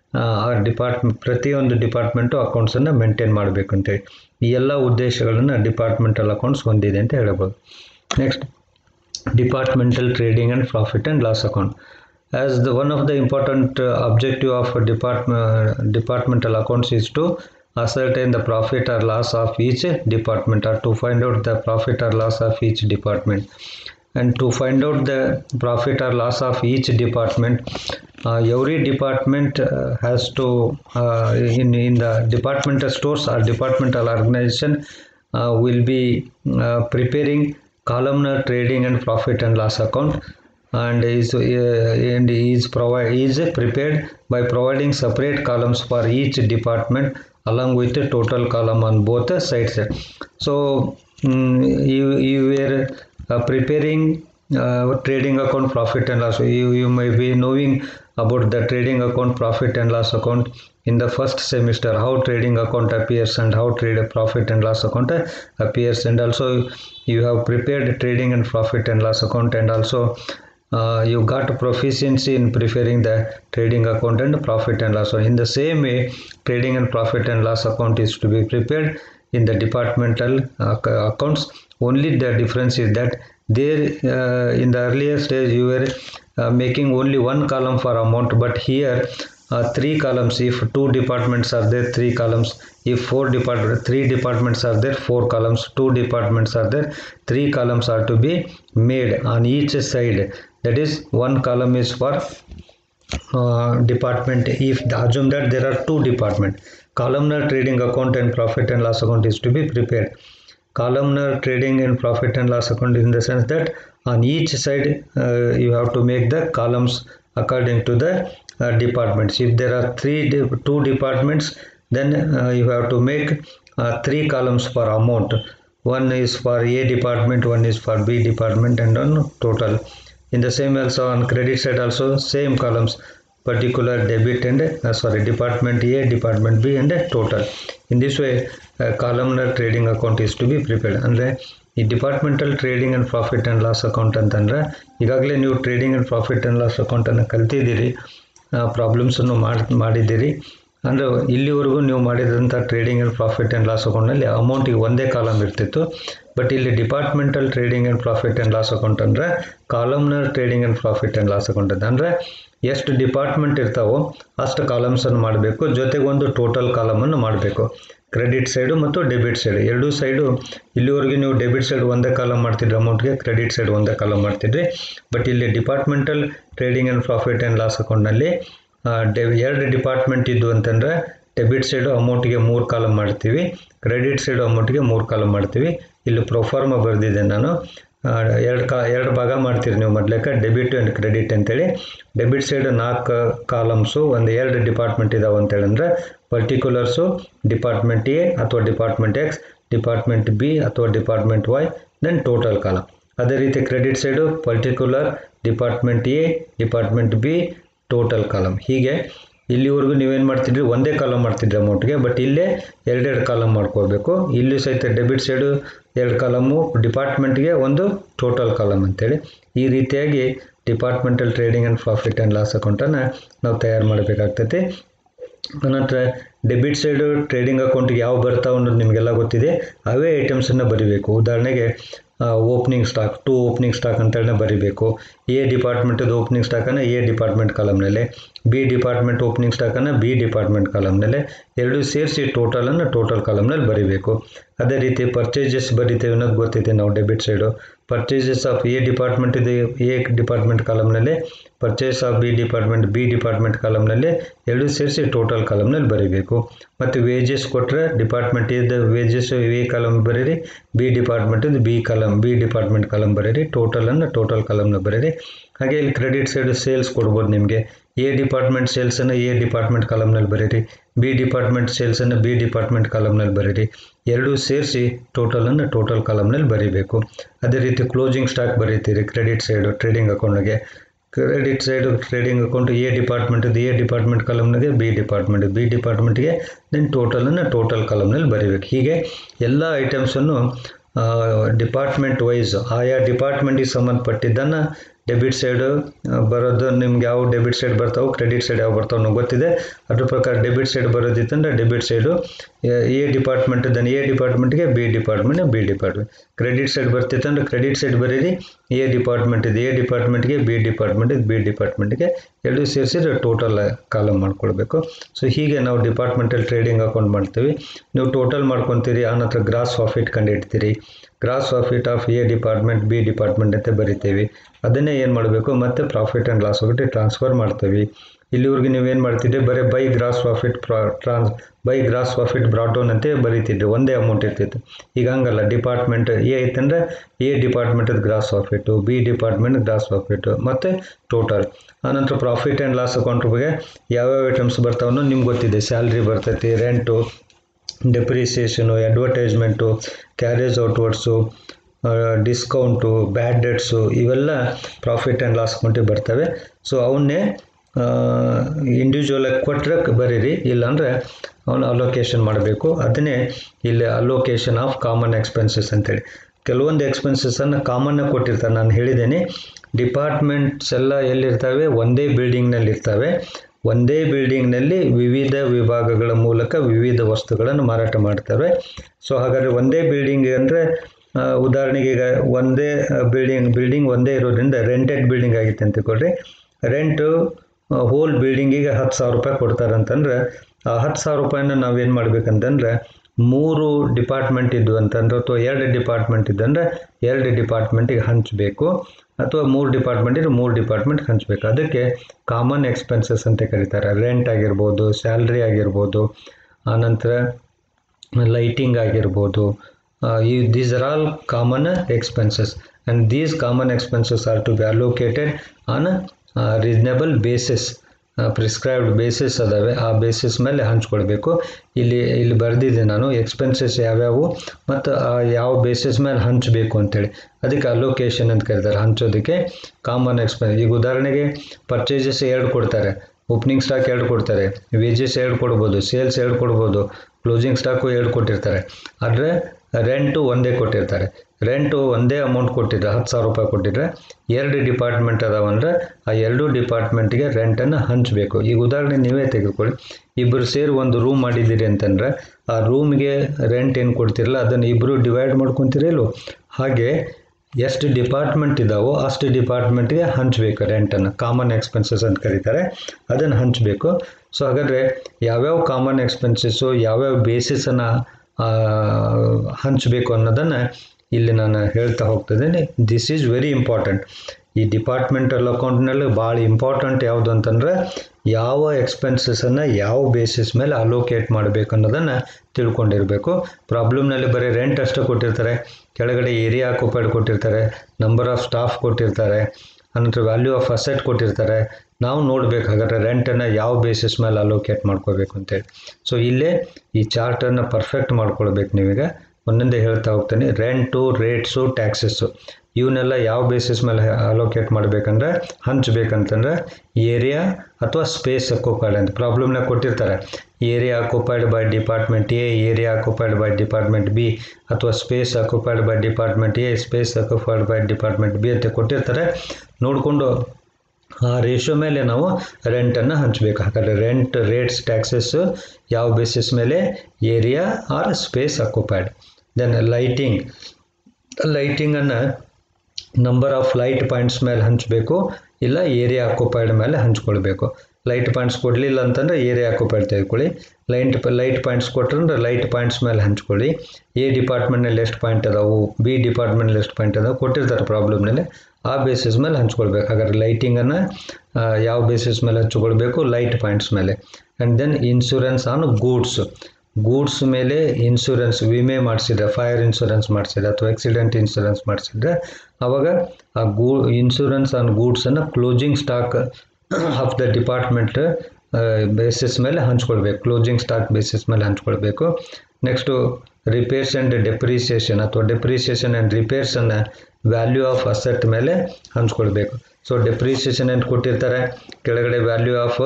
ಆ ಡಿಪಾರ್ಟ್ಮೆಂಟ್ ಪ್ರತಿಯೊಂದು ಡಿಪಾರ್ಟ್ಮೆಂಟು ಅಕೌಂಟ್ಸನ್ನು ಮೇಂಟೈನ್ ಮಾಡಬೇಕಂತೇಳಿ ಈ ಎಲ್ಲ ಉದ್ದೇಶಗಳನ್ನು ಡಿಪಾರ್ಟ್ಮೆಂಟಲ್ ಅಕೌಂಟ್ಸ್ ಹೊಂದಿದೆ ಅಂತ ಹೇಳ್ಬೋದು next departmental trading and profit and loss account as the one of the important uh, objective of a department departmental accounts is to ascertain the profit or loss of each department or to find out the profit or loss of each department and to find out the profit or loss of each department uh, every department uh, has to uh, in in the departmental stores or departmental organization uh, will be uh, preparing columnar trading and profit and loss account and is uh, and is provide is prepared by providing separate columns for each department along with the total column on both the sides so mm, you you were uh, preparing uh, trading account profit and loss you you may be knowing about the trading account profit and loss account in the first semester how trading account appears and how trade profit and loss account uh, appears and also you have prepared trading and profit and loss account and also uh, you got proficiency in preparing the trading account and profit and loss so in the same way trading and profit and loss account is to be prepared in the departmental uh, ac- accounts only the difference is that there uh, in the earlier stage you were uh, making only one column for amount but here uh, three columns if two departments are there three columns if four department three departments are there four columns two departments are there three columns are to be made on each side that is one column is for uh, department if assume that there are two department columnar trading account and profit and loss account is to be prepared columnar trading and profit and loss account in the sense that on each side uh, you have to make the columns according to the uh, departments if there are three de- two departments then uh, you have to make uh, three columns for amount one is for a department one is for b department and on total in the same also on credit side also same columns particular debit and uh, sorry department a department b and uh, total in this way uh, columnar trading account is to be prepared ಅಂದರೆ ಈ departmental trading and profit and loss account ಅಂತಂದರೆ ಈಗಾಗಲೇ ನೀವು trading and profit and loss ಅಕೌಂಟನ್ನು ಕಲ್ತಿದ್ದೀರಿ ಪ್ರಾಬ್ಲಮ್ಸನ್ನು ಮಾಡಿ ಮಾಡಿದ್ದೀರಿ ಅಂದರೆ ಇಲ್ಲಿವರೆಗೂ ನೀವು ಮಾಡಿದಂಥ trading and profit and loss ಅಕೌಂಟ್ನಲ್ಲಿ ಅಮೌಂಟಿಗೆ ಒಂದೇ ಕಾಲಮ್ ಇರ್ತಿತ್ತು ಬಟ್ ಇಲ್ಲಿ departmental trading and profit and loss account ಅಂದರೆ columnar trading and profit and loss account ಅಂತ ಅಂದರೆ ಎಷ್ಟು ಡಿಪಾರ್ಟ್ಮೆಂಟ್ ಇರ್ತಾವೋ ಅಷ್ಟು ಕಾಲಮ್ಸನ್ನು ಮಾಡಬೇಕು ಜೊತೆಗೆ ಒಂದು ಟೋಟಲ್ ಕಾಲಮನ್ನು ಮಾಡಬೇಕು ಕ್ರೆಡಿಟ್ ಸೈಡು ಮತ್ತು ಡೆಬಿಟ್ ಸೈಡ್ ಎರಡೂ ಸೈಡು ಇಲ್ಲಿವರೆಗೆ ನೀವು ಡೆಬಿಟ್ ಸೈಡ್ ಒಂದೇ ಕಾಲಮ್ ಮಾಡ್ತಿದ್ರಿ ಅಮೌಂಟ್ಗೆ ಕ್ರೆಡಿಟ್ ಸೈಡ್ ಒಂದೇ ಕಾಲಮ್ ಮಾಡ್ತಿದ್ರಿ ಬಟ್ ಇಲ್ಲಿ departmental trading and profit and loss ಅಕೌಂಟ್ನಲ್ಲಿ ಡೆ ಎರಡು ಡಿಪಾರ್ಟ್ಮೆಂಟ್ ಇದ್ದು ಅಂತಂದರೆ ಡೆಬಿಟ್ ಸೈಡು ಅಮೌಂಟಿಗೆ ಮೂರು ಕಾಲಮ್ ಮಾಡ್ತೀವಿ ಕ್ರೆಡಿಟ್ ಸೈಡು ಅಮೌಂಟಿಗೆ ಮೂರು ಕಾಲಮ್ ಮಾಡ್ತೀವಿ ಇಲ್ಲಿ ಪ್ರೊಫಾರ್ಮ ಬರೆದಿದ್ದೆ ನಾನು ಎರಡು ಕಾ ಎರಡು ಭಾಗ ಮಾಡ್ತೀರಿ ನೀವು ಮೊದಲೇಕ ಡೆಬಿಟ್ ಆ್ಯಂಡ್ ಕ್ರೆಡಿಟ್ ಅಂತೇಳಿ ಡೆಬಿಟ್ ಸೈಡ್ ನಾಲ್ಕು ಕಾಲಮ್ಸು ಒಂದು ಎರಡು ಡಿಪಾರ್ಟ್ಮೆಂಟ್ ಇದಾವೆ ಅಂತೇಳಿ ಅಂದರೆ ಪರ್ಟಿಕ್ಯುಲರ್ಸು ಡಿಪಾರ್ಟ್ಮೆಂಟ್ ಎ ಅಥವಾ ಡಿಪಾರ್ಟ್ಮೆಂಟ್ ಎಕ್ಸ್ ಡಿಪಾರ್ಟ್ಮೆಂಟ್ ಬಿ ಅಥವಾ department Y then total column ಅದೇ ರೀತಿ credit side particular department A department B total column ಹೀಗೆ ಇಲ್ಲಿವರೆಗೂ ನೀವೇನು ಮಾಡ್ತಿದ್ರಿ ಒಂದೇ ಕಾಲಮ್ ಮಾಡ್ತಿದ್ರಿ ಅಮೌಂಟ್ಗೆ ಬಟ್ ಇಲ್ಲೇ ಎರಡೆರಡು ಕಾಲಮ್ ಮಾಡ್ಕೋಬೇಕು ಇಲ್ಲಿ ಸಹಿತ ಡೆಬಿಟ್ ಸೈಡು ಎರಡು ಕಾಲಮು ಡಿಪಾರ್ಟ್ಮೆಂಟ್ಗೆ ಒಂದು ಟೋಟಲ್ ಕಾಲಮ್ ಅಂತೇಳಿ ಈ ರೀತಿಯಾಗಿ departmental trading and profit and loss ಅಕೌಂಟನ್ನು ನಾವು ತಯಾರು ಮಾಡಬೇಕಾಗ್ತೈತಿ ಅನಂತರ ಡೆಬಿಟ್ ಸೈಡು ಟ್ರೇಡಿಂಗ್ ಅಕೌಂಟಿಗೆ ಯಾವ ಬರ್ತಾವೆ ಅನ್ನೋದು ನಿಮಗೆಲ್ಲ ಗೊತ್ತಿದೆ ಅವೇ ಐಟಮ್ಸನ್ನು ಬರಿಬೇಕು ಉದಾಹರಣೆಗೆ opening stock to opening stock ಅಂತೇಳಿ ಬರಿಬೇಕು ಎ ಡಿಪಾರ್ಟ್ಮೆಂಟದ ಓಪನಿಂಗ್ ಸ್ಟಾಕನ್ನು ಎ ಡಿಪಾರ್ಟ್ಮೆಂಟ್ ಕಾಲಮ್ನಲ್ಲಿ ಬಿ ಡಿಪಾರ್ಟ್ಮೆಂಟ್ ಓಪನಿಂಗ್ ಸ್ಟಾಕನ್ನು ಬಿ ಡಿಪಾರ್ಟ್ಮೆಂಟ್ ಕಾಲಮ್ನಲ್ಲಿ ಎರಡೂ ಸೇರಿಸಿ ಟೋಟಲನ್ನು ಟೋಟಲ್ ಕಾಲಮ್ನಲ್ಲಿ ಬರಿಬೇಕು ಅದೇ ರೀತಿ ಪರ್ಚೇಜಸ್ ಬರಿತೇವೆ ಅನ್ನೋದು ಗೊತ್ತಿದೆ ನಾವು debit side purchases of A department ಇದೆ ಎ ಡಿಪಾರ್ಟ್ಮೆಂಟ್ ಕಾಲಮ್ನಲ್ಲಿ purchase of B department B department ಕಾಲಮ್ನಲ್ಲಿ ಎರಡೂ ಸೇರಿಸಿ ಟೋಟಲ್ ಕಾಲಮ್ನಲ್ಲಿ ಬರಿಬೇಕು ಮತ್ತು ವೇಜಸ್ ಕೊಟ್ಟರೆ ಡಿಪಾರ್ಟ್ಮೆಂಟ್ ಇದ್ದ ವೇಜಸ್ ಎ ಕಾಲಮ್ ಬರೀರಿ ಬಿ ಡಿಪಾರ್ಟ್ಮೆಂಟಿದ್ದು B column B department column ಬರೀರಿ ಟೋಟಲನ್ನು ಟೋಟಲ್ ಕಾಲಮ್ನ ಬರೀರಿ ಹಾಗೆ ಇಲ್ಲಿ ಕ್ರೆಡಿಟ್ ಸೈಡ್ ಸೇಲ್ಸ್ ಕೊಡ್ಬೋದು ನಿಮಗೆ ಎ ಡಿಪಾರ್ಟ್ಮೆಂಟ್ ಸೇಲ್ಸನ್ನು ಎ ಡಿಪಾರ್ಟ್ಮೆಂಟ್ ಕಾಲಮ್ನಲ್ಲಿ ಬರೀರಿ ಬಿ ಡಿಪಾರ್ಟ್ಮೆಂಟ್ ಸೇಲ್ಸನ್ನು ಬಿ ಡಿಪಾರ್ಟ್ಮೆಂಟ್ ಕಾಲಮ್ನಲ್ಲಿ ಬರೀರಿ ಎರಡೂ ಸೇರಿಸಿ ಟೋಟಲನ್ನು ಟೋಟಲ್ ಕಾಲಮ್ನಲ್ಲಿ ಬರೀಬೇಕು ಅದೇ ರೀತಿ ಕ್ಲೋಸಿಂಗ್ ಸ್ಟಾಕ್ ಬರೀತೀರಿ ಕ್ರೆಡಿಟ್ ಸೈಡು ಟ್ರೇಡಿಂಗ್ ಅಕೌಂಟ್ಗೆ credit side trading account A ಡಿಪಾರ್ಟ್ಮೆಂಟದ್ದು ಎ ಡಿಪಾರ್ಟ್ಮೆಂಟ್ ಕಾಲಮ್ನಾಗೆ ಬಿ ಡಿಪಾರ್ಟ್ಮೆಂಟ್ ಬಿ ಡಿಪಾರ್ಟ್ಮೆಂಟ್ಗೆ ದೆನ್ ಟೋಟಲನ್ನು ಟೋಟಲ್ ಕಾಲಮ್ನಲ್ಲಿ ಬರೀಬೇಕು ಹೀಗೆ ಎಲ್ಲ ಐಟಮ್ಸನ್ನು ಡಿಪಾರ್ಟ್ಮೆಂಟ್ ವೈಸ್ ಆಯಾ ಡಿಪಾರ್ಟ್ಮೆಂಟಿಗೆ ಸಂಬಂಧಪಟ್ಟಿದ್ದನ್ನು ಡೆಬಿಟ್ ಸೈಡು ಬರೋದು ನಿಮ್ಗೆ ಯಾವ ಡೆಬಿಟ್ ಸೈಡ್ ಬರ್ತಾವೆ ಕ್ರೆಡಿಟ್ ಸೈಡ್ ಯಾವ ಬರ್ತಾವೆ ಅನ್ನೋ ಗೊತ್ತಿದೆ ಅದ್ರ ಪ್ರಕಾರ ಡೆಬಿಟ್ ಸೈಡ್ ಬರೋದಿತ್ತಂದ್ರೆ debit side A department then A ಡಿಪಾರ್ಟ್ಮೆಂಟ್ಗೆ B department B department credit side ಬರ್ತಿತ್ತಂದ್ರೆ ಕ್ರೆಡಿಟ್ ಸೈಡ್ ಬರೀರಿ ಎ ಡಿಪಾರ್ಟ್ಮೆಂಟ್ ಇದೆ ಎ ಡಿಪಾರ್ಟ್ಮೆಂಟ್ಗೆ ಬಿ ಡಿಪಾರ್ಟ್ಮೆಂಟ್ ಇದು ಬಿ ಡಿಪಾರ್ಟ್ಮೆಂಟ್ಗೆ ಎರಡು ಸೇರಿಸಿದ್ರೆ ಟೋಟಲ್ ಕಾಲಮ್ ಮಾಡ್ಕೊಳ್ಬೇಕು ಸೊ ಹೀಗೆ ನಾವು ಡಿಪಾರ್ಟ್ಮೆಂಟಲ್ ಟ್ರೇಡಿಂಗ್ ಅಕೌಂಟ್ ಮಾಡ್ತೀವಿ ನೀವು ಟೋಟಲ್ ಮಾಡ್ಕೊತೀರಿ ಆನಂತರ ಗ್ರಾಸ್ ಪ್ರಾಫಿಟ್ ಕಂಡುಹಿಡ್ತೀರಿ gross profit of A department B department ಅಂತ ಬರಿತೀವಿ ಅದನ್ನೇ ಏನು ಮಾಡಬೇಕು ಮತ್ತೆ ಪ್ರಾಫಿಟ್ ಆ್ಯಂಡ್ ಲಾಸ್ ಹೋಗಿ ಟ್ರಾನ್ಸ್ಫರ್ ಮಾಡ್ತೀವಿ ಇಲ್ಲಿವರೆಗೆ ನೀವೇನು ಮಾಡ್ತಿದ್ರಿ ಬರೀ ಬೈ ಗ್ರಾಸ್ ಪ್ರಾಫಿಟ್ ಪ್ರಾ ಟ್ರಾನ್ಸ್ ಬೈ ಗ್ರಾಸ್ ಪ್ರಾಫಿಟ್ ಬ್ರಾಡೌನ್ ಅಂತ ಬರೀತಿದ್ರಿ ಒಂದೇ ಅಮೌಂಟ್ ಇರ್ತಿತ್ತು ಈಗ ಹಂಗಲ್ಲ ಡಿಪಾರ್ಟ್ಮೆಂಟ್ ಎ ಐತಂದ್ರೆ ಎ ಡಿಪಾರ್ಟ್ಮೆಂಟದ gross profit B department gross profit ಮತ್ತು ಟೋಟಲ್ ಆನಂತರ ಪ್ರಾಫಿಟ್ ಆ್ಯಂಡ್ ಲಾಸ್ ಅಕೌಂಟ್ ಬಗ್ಗೆ ಯಾವ್ಯಾವ ಐಟಮ್ಸ್ ಬರ್ತಾವನ್ನೋ ನಿಮ್ಗೆ ಗೊತ್ತಿದೆ ಸ್ಯಾಲ್ರಿ ಬರ್ತೈತಿ rent depreciation advertisement carriage outwards discount bad debts ಇವೆಲ್ಲ ಪ್ರಾಫಿಟ್ ಆ್ಯಂಡ್ ಲಾಸ್ ಅಕೌಂಟಿಗೆ ಬರ್ತವೆ ಸೊ ಅವನ್ನೇ ಇಂಡಿವಿಜುವಲಾಗಿ ಕೊಟ್ಟರೆ ಬರೀರಿ ಇಲ್ಲಾಂದರೆ ಅವನು ಅಲೋಕೇಶನ್ ಮಾಡಬೇಕು ಅದನ್ನೇ ಇಲ್ಲಿ ಅಲೋಕೇಶನ್ ಆಫ್ ಕಾಮನ್ ಎಕ್ಸ್ಪೆನ್ಸಸ್ ಅಂತೇಳಿ ಕೆಲವೊಂದು ಎಕ್ಸ್ಪೆನ್ಸಸ್ಸನ್ನು ಕಾಮನ್ನಾಗಿ ಕೊಟ್ಟಿರ್ತಾರೆ ನಾನು ಹೇಳಿದ್ದೀನಿ ಡಿಪಾರ್ಟ್ಮೆಂಟ್ಸ್ ಎಲ್ಲ ಎಲ್ಲಿರ್ತವೆ ಒಂದೇ ಬಿಲ್ಡಿಂಗ್ನಲ್ಲಿ ಇರ್ತವೆ ಒಂದೇ ಬಿಲ್ಡಿಂಗ್ನಲ್ಲಿ ವಿವಿಧ ವಿಭಾಗಗಳ ಮೂಲಕ ವಿವಿಧ ವಸ್ತುಗಳನ್ನು ಮಾರಾಟ ಮಾಡ್ತವೆ ಸೊ ಹಾಗಾದರೆ ಒಂದೇ ಬಿಲ್ಡಿಂಗ್ ಅಂದರೆ ಉದಾಹರಣೆಗೆ ಈಗ ಒಂದೇ ಬಿಲ್ಡಿಂಗ್ ಬಿಲ್ಡಿಂಗ್ ಒಂದೇ ಇರೋದ್ರಿಂದ ರೆಂಟೆಡ್ ಬಿಲ್ಡಿಂಗ್ ಆಗಿತ್ತು ಅಂತ ತಿಳ್ಕೊಳ್ರಿ ರೆಂಟು ಹೋಲ್ ಬಿಲ್ಡಿಂಗಿಗೆ ಹತ್ತು ಸಾವಿರ ರೂಪಾಯಿ ಕೊಡ್ತಾರೆ ಅಂತಂದ್ರೆ ಆ ಹತ್ತು ಸಾವಿರ ರೂಪಾಯಿನ ನಾವೇನು ಮಾಡ್ಬೇಕಂತಂದ್ರೆ ಮೂರು ಡಿಪಾರ್ಟ್ಮೆಂಟ್ ಇದ್ವು ಅಂತಂದ್ರೆ ಅಥವಾ ಎರಡು ಡಿಪಾರ್ಟ್ಮೆಂಟ್ ಇದ್ದಂದ್ರೆ ಎರಡು ಡಿಪಾರ್ಟ್ಮೆಂಟಿಗೆ ಹಂಚಬೇಕು ಅಥವಾ ಮೂರು ಡಿಪಾರ್ಟ್ಮೆಂಟ್ ಇದ್ರೆ ಮೂರು ಡಿಪಾರ್ಟ್ಮೆಂಟ್ ಹಂಚಬೇಕು ಅದಕ್ಕೆ ಕಾಮನ್ ಎಕ್ಸ್ಪೆನ್ಸಸ್ ಅಂತ ಕರೀತಾರೆ ರೆಂಟ್ ಆಗಿರ್ಬೋದು ಸ್ಯಾಲ್ರಿ ಆಗಿರ್ಬೋದು ಆನಂತರ ಲೈಟಿಂಗ್ ಆಗಿರ್ಬೋದು ಈ these are all common expenses and these common expenses are to be allocated on reasonable basis prescribed basis ಅದಾವೆ ಆ ಬೇಸಿಸ್ ಮೇಲೆ ಹಂಚ್ಕೊಳ್ಬೇಕು ಇಲ್ಲಿ ಇಲ್ಲಿ ಬರೆದಿದ್ದೆ ನಾನು ಎಕ್ಸ್ಪೆನ್ಸಸ್ ಯಾವ್ಯಾವು ಮತ್ತು ಯಾವ ಬೇಸಿಸ್ ಮೇಲೆ ಹಂಚಬೇಕು ಅಂತೇಳಿ ಅದಕ್ಕೆ ಅಲೋಕೇಶನ್ ಅಂತ ಕರೀತಾರೆ ಹಂಚೋದಕ್ಕೆ ಕಾಮನ್ ಎಕ್ಸ್ಪೆನ್ಸ್ ಈಗ ಉದಾಹರಣೆಗೆ ಪರ್ಚೇಸಸ್ ಎರಡು ಕೊಡ್ತಾರೆ ಓಪನಿಂಗ್ ಸ್ಟಾಕ್ ಎರಡು ಕೊಡ್ತಾರೆ ವೇಜಸ್ ಎರಡು ಕೊಡ್ಬೋದು ಸೇಲ್ಸ್ ಎರಡು ಕೊಡ್ಬೋದು ಕ್ಲೋಸಿಂಗ್ ಸ್ಟಾಕು ಎರಡು ಕೊಟ್ಟಿರ್ತಾರೆ ಆದರೆ ರೆಂಟು ಒಂದೇ ಕೊಟ್ಟಿರ್ತಾರೆ ರೆಂಟು ಒಂದೇ ಅಮೌಂಟ್ ಕೊಟ್ಟಿದ್ರೆ ಹತ್ತು ಸಾವಿರ ರೂಪಾಯಿ ಕೊಟ್ಟಿದ್ರೆ ಎರಡು ಡಿಪಾರ್ಟ್ಮೆಂಟ್ ಅದಾವಂದ್ರೆ ಆ ಎರಡೂ ಡಿಪಾರ್ಟ್ಮೆಂಟ್ಗೆ ರೆಂಟನ್ನು ಹಂಚಬೇಕು ಈಗ ಉದಾಹರಣೆ ನೀವೇ ತೆಗೆದುಕೊಳ್ಳಿ ಇಬ್ಬರು ಸೇರಿ ಒಂದು ರೂಮ್ ಮಾಡಿದ್ದೀರಿ ಅಂತಂದ್ರೆ ಆ ರೂಮ್ಗೆ ರೆಂಟ್ ಏನು ಕೊಡ್ತಿರಲ್ಲ ಅದನ್ನು ಇಬ್ಬರು ಡಿವೈಡ್ ಮಾಡ್ಕೊತೀರಿಲ್ಲೋ ಹಾಗೆ ಎಷ್ಟು ಡಿಪಾರ್ಟ್ಮೆಂಟ್ ಇದ್ದಾವೋ ಅಷ್ಟು ಡಿಪಾರ್ಟ್ಮೆಂಟ್ಗೆ ಹಂಚಬೇಕು ರೆಂಟನ್ನು ಕಾಮನ್ ಎಕ್ಸ್ಪೆನ್ಸಸ್ ಅಂತ ಕರೀತಾರೆ ಅದನ್ನು ಹಂಚಬೇಕು ಸೊ ಹಾಗಾದರೆ ಯಾವ್ಯಾವ ಕಾಮನ್ ಎಕ್ಸ್ಪೆನ್ಸಸ್ಸು ಯಾವ್ಯಾವ ಬೇಸಿಸನ್ನು ಹಂಚಬೇಕು ಅನ್ನೋದನ್ನು ಇಲ್ಲಿ ನಾನು ಹೇಳ್ತಾ ಹೋಗ್ತಿದ್ದೀನಿ ದಿಸ್ ಈಸ್ ವೆರಿ ಇಂಪಾರ್ಟೆಂಟ್ ಈ ಡಿಪಾರ್ಟ್ಮೆಂಟಲ್ ಅಕೌಂಟ್ನಲ್ಲಿ ಭಾಳ ಇಂಪಾರ್ಟೆಂಟ್ ಯಾವುದು ಅಂತಂದರೆ ಯಾವ ಎಕ್ಸ್ಪೆನ್ಸಸನ್ನು ಯಾವ ಬೇಸಿಸ್ ಮೇಲೆ ಅಲೋಕೇಟ್ ಮಾಡಬೇಕು ಅನ್ನೋದನ್ನು ತಿಳ್ಕೊಂಡಿರಬೇಕು ಪ್ರಾಬ್ಲಮ್ನಲ್ಲಿ ಬರೀ ರೆಂಟ್ ಅಷ್ಟೇ ಕೊಟ್ಟಿರ್ತಾರೆ ಕೆಳಗಡೆ ಏರಿಯಾ ಆಕ್ಯುಪೈಡ್ ಕೊಟ್ಟಿರ್ತಾರೆ ನಂಬರ್ ಆಫ್ ಸ್ಟಾಫ್ ಕೊಟ್ಟಿರ್ತಾರೆ ಅನಂತರ ವ್ಯಾಲ್ಯೂ ಆಫ್ ಅಸೆಟ್ ಕೊಟ್ಟಿರ್ತಾರೆ ನಾವು ನೋಡ್ಬೇಕು ಹಾಗಾದ್ರೆ ರೆಂಟನ್ನು ಯಾವ ಬೇಸಿಸ್ ಮೇಲೆ ಅಲೋಕೇಟ್ ಮಾಡ್ಕೋಬೇಕು ಅಂತೇಳಿ ಸೊ ಇಲ್ಲೇ ಈ ಚಾರ್ಟನ್ನು ಪರ್ಫೆಕ್ಟ್ ಮಾಡ್ಕೊಳ್ಬೇಕು ನೀವೀಗ ಒಂದೊಂದೇ ಹೇಳ್ತಾ ಹೋಗ್ತೀನಿ ರೆಂಟು ರೇಟ್ಸು ಟ್ಯಾಕ್ಸಸ್ಸು ಇವನ್ನೆಲ್ಲ ಯಾವ ಬೇಸಿಸ್ ಮೇಲೆ ಅಲೋಕೇಟ್ ಮಾಡಬೇಕಂದ್ರೆ ಹಂಚ್ಬೇಕಂತಂದ್ರೆ ಏರಿಯಾ ಅಥವಾ ಸ್ಪೇಸ್ ಅಕ್ಯುಪೈಡ್ ಅಂತ ಪ್ರಾಬ್ಲಮ್ನಾಗ ಕೊಟ್ಟಿರ್ತಾರೆ area occupied by department A area occupied by department B ಅಥವಾ space occupied by department A space occupied by department B ಅಂತ ಕೊಟ್ಟಿರ್ತಾರೆ ನೋಡಿಕೊಂಡು ಆ ರೇಷೋ ಮೇಲೆ ನಾವು ರೆಂಟನ್ನು ಹಂಚಬೇಕು ಹಾಗಾದರೆ ರೆಂಟ್ ರೇಟ್ಸ್ ಟ್ಯಾಕ್ಸಸ್ಸು ಯಾವ ಬೇಸಿಸ್ ಮೇಲೆ area or space occupied then lighting ಲೈಟಿಂಗನ್ನು ನಂಬರ್ ಆಫ್ ಲೈಟ್ ಪಾಯಿಂಟ್ಸ್ ಮೇಲೆ ಹಂಚಬೇಕು ಇಲ್ಲ ಏರಿಯಾ ಅಕ್ಯುಪೈಡ್ ಮೇಲೆ ಹಂಚ್ಕೊಳ್ಬೇಕು ಲೈಟ್ ಪಾಯಿಂಟ್ಸ್ ಕೊಡಲಿಲ್ಲ ಅಂತಂದರೆ ಏರಿಯಾ ಅಕ್ಯುಪೈಡ್ ತೆಗೆದುಕೊಳ್ಳಿ ಲೈಟ್ ಲೈಟ್ ಪಾಯಿಂಟ್ಸ್ ಕೊಟ್ಟರೆ ಲೈಟ್ ಪಾಯಿಂಟ್ಸ್ ಮೇಲೆ ಹಂಚ್ಕೊಳ್ಳಿ ಎ ಡಿಪಾರ್ಟ್ಮೆಂಟ್ನಲ್ಲಿ ಎಷ್ಟು ಪಾಯಿಂಟ್ ಅದಾವು ಬಿ ಡಿಪಾರ್ಟ್ಮೆಂಟ್ನಲ್ಲಿ ಎಷ್ಟು ಪಾಯಿಂಟ್ ಅದಾವೆ ಕೊಟ್ಟಿರ್ತಾರೆ ಪ್ರಾಬ್ಲಮ್ನಲ್ಲಿ ಆ ಬೇಸಿಸ್ ಮೇಲೆ ಹಂಚ್ಕೊಳ್ಬೇಕು ಹಾಗಾದ್ರೆ ಲೈಟಿಂಗನ್ನು ಯಾವ ಬೇಸಿಸ್ ಮೇಲೆ ಹಂಚ್ಕೊಳ್ಬೇಕು ಲೈಟ್ ಪಾಯಿಂಟ್ಸ್ ಮೇಲೆ and then insurance on goods goods ಮೇಲೆ ಇನ್ಶೂರೆನ್ಸ್ ವಿಮೆ ಮಾಡಿಸಿದ್ರೆ ಫೈರ್ ಇನ್ಶೂರೆನ್ಸ್ ಮಾಡಿಸಿದ್ರೆ ಅಥವಾ ಆಕ್ಸಿಡೆಂಟ್ ಇನ್ಶೂರೆನ್ಸ್ ಮಾಡಿಸಿದ್ರೆ ಆವಾಗ ಆ ಗೂ ಇನ್ಶೂರೆನ್ಸ್ ಆನ್ ಗೂಡ್ಸನ್ನು closing stock of the department basis ಮೇಲೆ ಹಂಚ್ಕೊಳ್ಬೇಕು ಕ್ಲೋಸಿಂಗ್ ಸ್ಟಾಕ್ ಬೇಸಿಸ್ ಮೇಲೆ ಹಂಚ್ಕೊಳ್ಬೇಕು ನೆಕ್ಸ್ಟು ರಿಪೇರ್ಸ್ ಆ್ಯಂಡ್ ಡೆಪ್ರಿಸಿಯೇಷನ್ ಅಥವಾ ಡೆಪ್ರಿಸಿಯೇಷನ್ ಆ್ಯಂಡ್ ರಿಪೇರ್ಸನ್ನು ವ್ಯಾಲ್ಯೂ ಆಫ್ ಅಸೆಟ್ ಮೇಲೆ ಹಂಚ್ಕೊಳ್ಬೇಕು ಸೊ ಡೆಪ್ರಿಸಿಯೇಷನ್ ಅಂತ ಕೊಟ್ಟಿರ್ತಾರೆ ಕೆಳಗಡೆ ವ್ಯಾಲ್ಯೂ ಆಫ್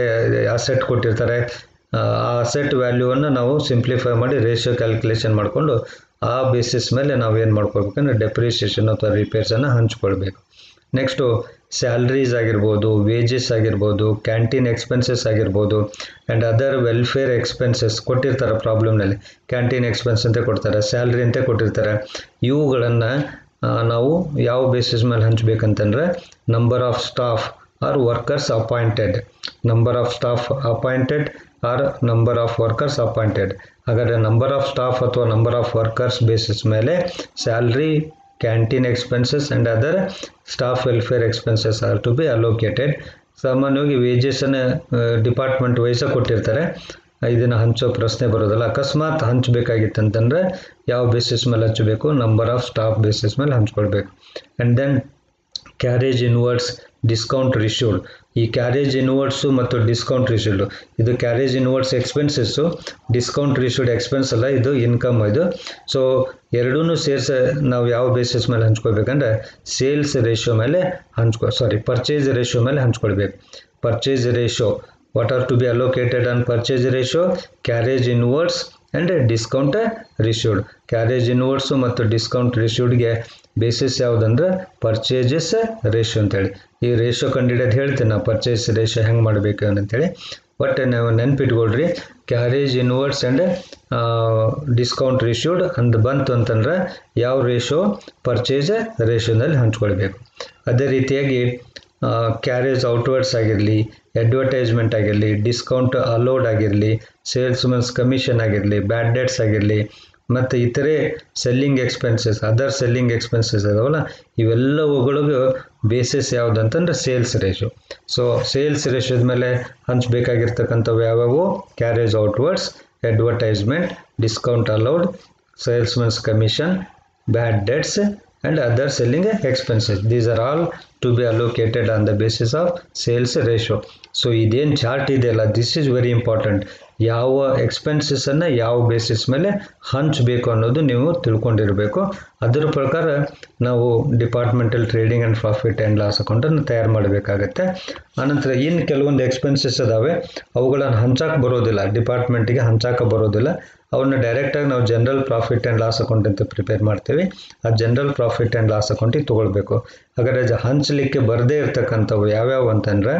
ಅಸೆಟ್ ಕೊಟ್ಟಿರ್ತಾರೆ ಆ ಅಸೆಟ್ ವ್ಯಾಲ್ಯೂವನ್ನು ನಾವು ಸಿಂಪ್ಲಿಫೈ ಮಾಡಿ ರೇಷಿಯೋ ಕ್ಯಾಲ್ಕುಲೇಷನ್ ಮಾಡಿಕೊಂಡು ಆ ಬೇಸಿಸ್ ಮೇಲೆ ನಾವು ಏನು ಮಾಡ್ಕೊಳ್ಬೇಕಂದ್ರೆ ಡೆಪ್ರಿಸಿಯೇಷನ್ ಅಥವಾ ರಿಪೇರ್ಸನ್ನು ಹಂಚ್ಕೊಳ್ಬೇಕು ನೆಕ್ಸ್ಟು ಸ್ಯಾಲ್ರೀಸ್ ಆಗಿರ್ಬೋದು ವೇಜಸ್ ಆಗಿರ್ಬೋದು ಕ್ಯಾಂಟೀನ್ ಎಕ್ಸ್ಪೆನ್ಸಸ್ ಆಗಿರ್ಬೋದು ಆ್ಯಂಡ್ ಅದರ್ ವೆಲ್ಫೇರ್ ಎಕ್ಸ್ಪೆನ್ಸಸ್ ಕೊಟ್ಟಿರ್ತಾರೆ ಪ್ರಾಬ್ಲಮ್ನಲ್ಲಿ ಕ್ಯಾಂಟೀನ್ ಎಕ್ಸ್ಪೆನ್ಸ್ ಅಂತ ಕೊಡ್ತಾರೆ ಸ್ಯಾಲ್ರಿ ಅಂತ ಕೊಟ್ಟಿರ್ತಾರೆ ಇವುಗಳನ್ನು ನಾವು ಯಾವ ಬೇಸಿಸ್ ಮೇಲೆ ಹಂಚ್ಬೇಕಂತಂದ್ರೆ number of staff or workers appointed number of staff appointed or number of workers appointed ಹಾಗಾದರೆ ನಂಬರ್ ಆಫ್ ಸ್ಟಾಫ್ ಅಥವಾ ನಂಬರ್ ಆಫ್ ವರ್ಕರ್ಸ್ ಬೇಸಿಸ್ ಮೇಲೆ salary canteen expenses and other staff welfare expenses are to be allocated ಸಾಮಾನ್ಯವಾಗಿ ವೇಜಸನ್ನು department wise ಕೊಟ್ಟಿರ್ತಾರೆ ಇದನ್ನು ಹಂಚೋ ಪ್ರಶ್ನೆ ಬರೋದಲ್ಲ ಅಕಸ್ಮಾತ್ ಹಂಚಬೇಕಾಗಿತ್ತಂತಂದರೆ ಯಾವ ಬೇಸಿಸ್ ಮೇಲೆ ಹಚ್ಚಬೇಕು ನಂಬರ್ ಆಫ್ ಸ್ಟಾಫ್ ಬೇಸಿಸ್ ಮೇಲೆ ಹಂಚ್ಕೊಳ್ಬೇಕು and then carriage inwards discount received ಈ ಕ್ಯಾರೇಜ್ ಇನ್ವರ್ಡ್ಸು ಮತ್ತು ಡಿಸ್ಕೌಂಟ್ ರಿಶ್ಯೂಡು ಇದು carriage inwards expenses discount received expense ಅಲ್ಲ ಇದು ಇನ್ಕಮ್ ಇದು ಸೊ ಎರಡೂ ಸೇರಿಸಿ ನಾವು ಯಾವ ಬೇಸಿಸ್ ಮೇಲೆ ಹಂಚ್ಕೋಬೇಕಂದ್ರೆ ಸೇಲ್ಸ್ ರೇಷಿಯೋ ಮೇಲೆ ಹಂಚ್ಕೊ ಸಾರಿ ಪರ್ಚೇಸ್ ರೇಷಿಯೋ ಮೇಲೆ ಹಂಚ್ಕೊಳ್ಬೇಕು purchase ratio what are to be allocated on purchase ratio carriage inwards and discount received carriage inwards ಮತ್ತು ಡಿಸ್ಕೌಂಟ್ ರಿಶ್ಯೂಡ್ಗೆ ಬೇಸಿಸ್ ಯಾವುದಂದ್ರೆ ಪರ್ಚೇಜಸ್ ರೇಷಿಯೋ ಅಂತೇಳಿ ಈ ರೇಷಿಯೋ ಕಂಡಿಡಿಯೋದು ಹೇಳ್ತೀನಿ ನಾವು ಪರ್ಚೇಸ್ ರೇಷಿಯೋ ಹೆಂಗೆ ಮಾಡಬೇಕು ಅಂತೇಳಿ ಬಟ್ ನಾವು ನೆನ್ಪಿಟ್ಕೊಳ್ರಿ carriage inwards and discount received ಅಂದು ಬಂತು ಅಂತಂದ್ರೆ ಯಾವ ರೇಷೋ ಪರ್ಚೇಸ್ ರೇಷೋದಲ್ಲಿ ಹಂಚ್ಕೊಳ್ಬೇಕು ಅದೇ ರೀತಿಯಾಗಿ ಕ್ಯಾರೇಜ್ ಔಟ್ವರ್ಡ್ಸ್ ಆಗಿರಲಿ ಅಡ್ವರ್ಟೈಸ್ಮೆಂಟ್ ಆಗಿರಲಿ ಡಿಸ್ಕೌಂಟ್ ಅಲೋಡ್ ಆಗಿರಲಿ ಸೇಲ್ಸ್ಮನ್ಸ್ ಕಮಿಷನ್ ಆಗಿರಲಿ ಬ್ಯಾಡ್ ಡೆಟ್ಸ್ ಆಗಿರಲಿ ಮತ್ತು ಇತರೆ selling expenses other selling expenses ಅದಾವಲ್ಲ ಇವೆಲ್ಲವುಗಳಿಗೂ ಬೇಸಿಸ್ ಯಾವುದಂತಂದ್ರೆ ಸೇಲ್ಸ್ ರೇಷು ಸೊ ಸೇಲ್ಸ್ ರೇಷದ ಮೇಲೆ ಹಂಚಬೇಕಾಗಿರ್ತಕ್ಕಂಥವು ಯಾವ್ಯಾವು carriage outwards advertisement discount allowed salesmen's commission bad debts and other selling expenses these are all to be allocated on the basis of sales ratio so ಇದೇನು chart ಇದೆಯಲ್ಲ this is very important ಯಾವ ಎಕ್ಸ್ಪೆನ್ಸಸನ್ನು ಯಾವ basis ಮೇಲೆ ಹಂಚಬೇಕು ಅನ್ನೋದು ನೀವು ತಿಳ್ಕೊಂಡಿರಬೇಕು ಅದರ ಪ್ರಕಾರ ನಾವು departmental trading and profit and loss ಅಕೌಂಟನ್ನು ತಯಾರು ಮಾಡಬೇಕಾಗತ್ತೆ ಆನಂತರ ಇನ್ನು ಕೆಲವೊಂದು ಎಕ್ಸ್ಪೆನ್ಸಸ್ ಅದಾವೆ ಅವುಗಳನ್ನು ಹಂಚಾಕೆ ಬರೋದಿಲ್ಲ ಡಿಪಾರ್ಟ್ಮೆಂಟಿಗೆ ಹಂಚಾಕೆ ಬರೋದಿಲ್ಲ ಅವನ್ನ ಡೈರೆಕ್ಟಾಗಿ ನಾವು general profit and loss account ಅಂತ ಪ್ರಿಪೇರ್ ಮಾಡ್ತೀವಿ ಆ ಜನರಲ್ ಪ್ರಾಫಿಟ್ ಆ್ಯಂಡ್ ಲಾಸ್ ಅಕೌಂಟಿಗೆ ತೊಗೊಳ್ಬೇಕು ಹಾಗಾದರೆ ಜ- ಹಂಚಲಿಕ್ಕೆ ಬರದೇ ಇರ್ತಕ್ಕಂಥವು ಯಾವ್ಯಾವು ಅಂತಂದರೆ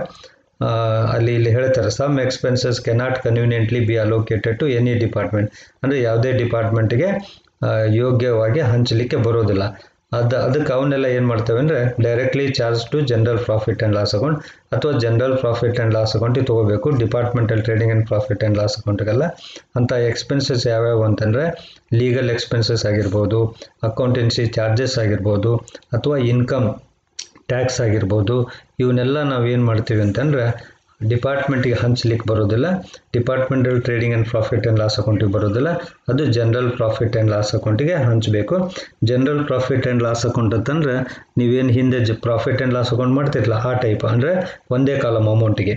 ಅಲ್ಲಿ ಇಲ್ಲಿ ಹೇಳ್ತಾರೆ some expenses cannot conveniently be allocated to any department ಅಂದರೆ ಯಾವುದೇ ಡಿಪಾರ್ಟ್ಮೆಂಟ್ಗೆ ಯೋಗ್ಯವಾಗಿ ಹಂಚಲಿಕ್ಕೆ ಬರೋದಿಲ್ಲ ಅದು ಅದಕ್ಕೆ ಅವನ್ನೆಲ್ಲ ಏನು ಮಾಡ್ತೇವೆ ಅಂದರೆ directly charge to general profit and loss account ಅಥವಾ ಜನರಲ್ ಪ್ರಾಫಿಟ್ ಆ್ಯಂಡ್ ಲಾಸ್ ಅಕೌಂಟಿಗೆ ತೊಗೋಬೇಕು departmental trading and profit and loss ಅಕೌಂಟ್ಗೆಲ್ಲ ಅಂಥ ಎಕ್ಸ್ಪೆನ್ಸಸ್ ಯಾವ್ಯಾವು ಅಂತಂದರೆ ಲೀಗಲ್ ಎಕ್ಸ್ಪೆನ್ಸಸ್ ಆಗಿರ್ಬೋದು ಅಕೌಂಟೆನ್ಸಿ ಚಾರ್ಜಸ್ ಆಗಿರ್ಬೋದು ಅಥವಾ ಇನ್ಕಮ್ ಟ್ಯಾಕ್ಸ್ ಆಗಿರ್ಬೋದು ಇವನ್ನೆಲ್ಲ ನಾವು ಏನು ಮಾಡ್ತೀವಿ ಅಂತಂದರೆ ಡಿಪಾರ್ಟ್ಮೆಂಟಿಗೆ ಹಂಚಲಿಕ್ಕೆ ಬರೋದಿಲ್ಲ departmental trading and profit and loss ಅಕೌಂಟಿಗೆ ಬರೋದಿಲ್ಲ ಅದು ಜನರಲ್ ಪ್ರಾಫಿಟ್ ಆ್ಯಂಡ್ ಲಾಸ್ ಅಕೌಂಟಿಗೆ ಹಂಚಬೇಕು general profit and loss account ಅಂತಂದರೆ ನೀವೇನು ಹಿಂದೆ ಜ ಪ್ರಾಫಿಟ್ ಆ್ಯಂಡ್ ಲಾಸ್ ಅಕೌಂಟ್ ಮಾಡ್ತಿರಲ್ಲ ಆ ಟೈಪ್ ಅಂದರೆ ಒಂದೇ ಕಾಲಮ್ ಅಮೌಂಟಿಗೆ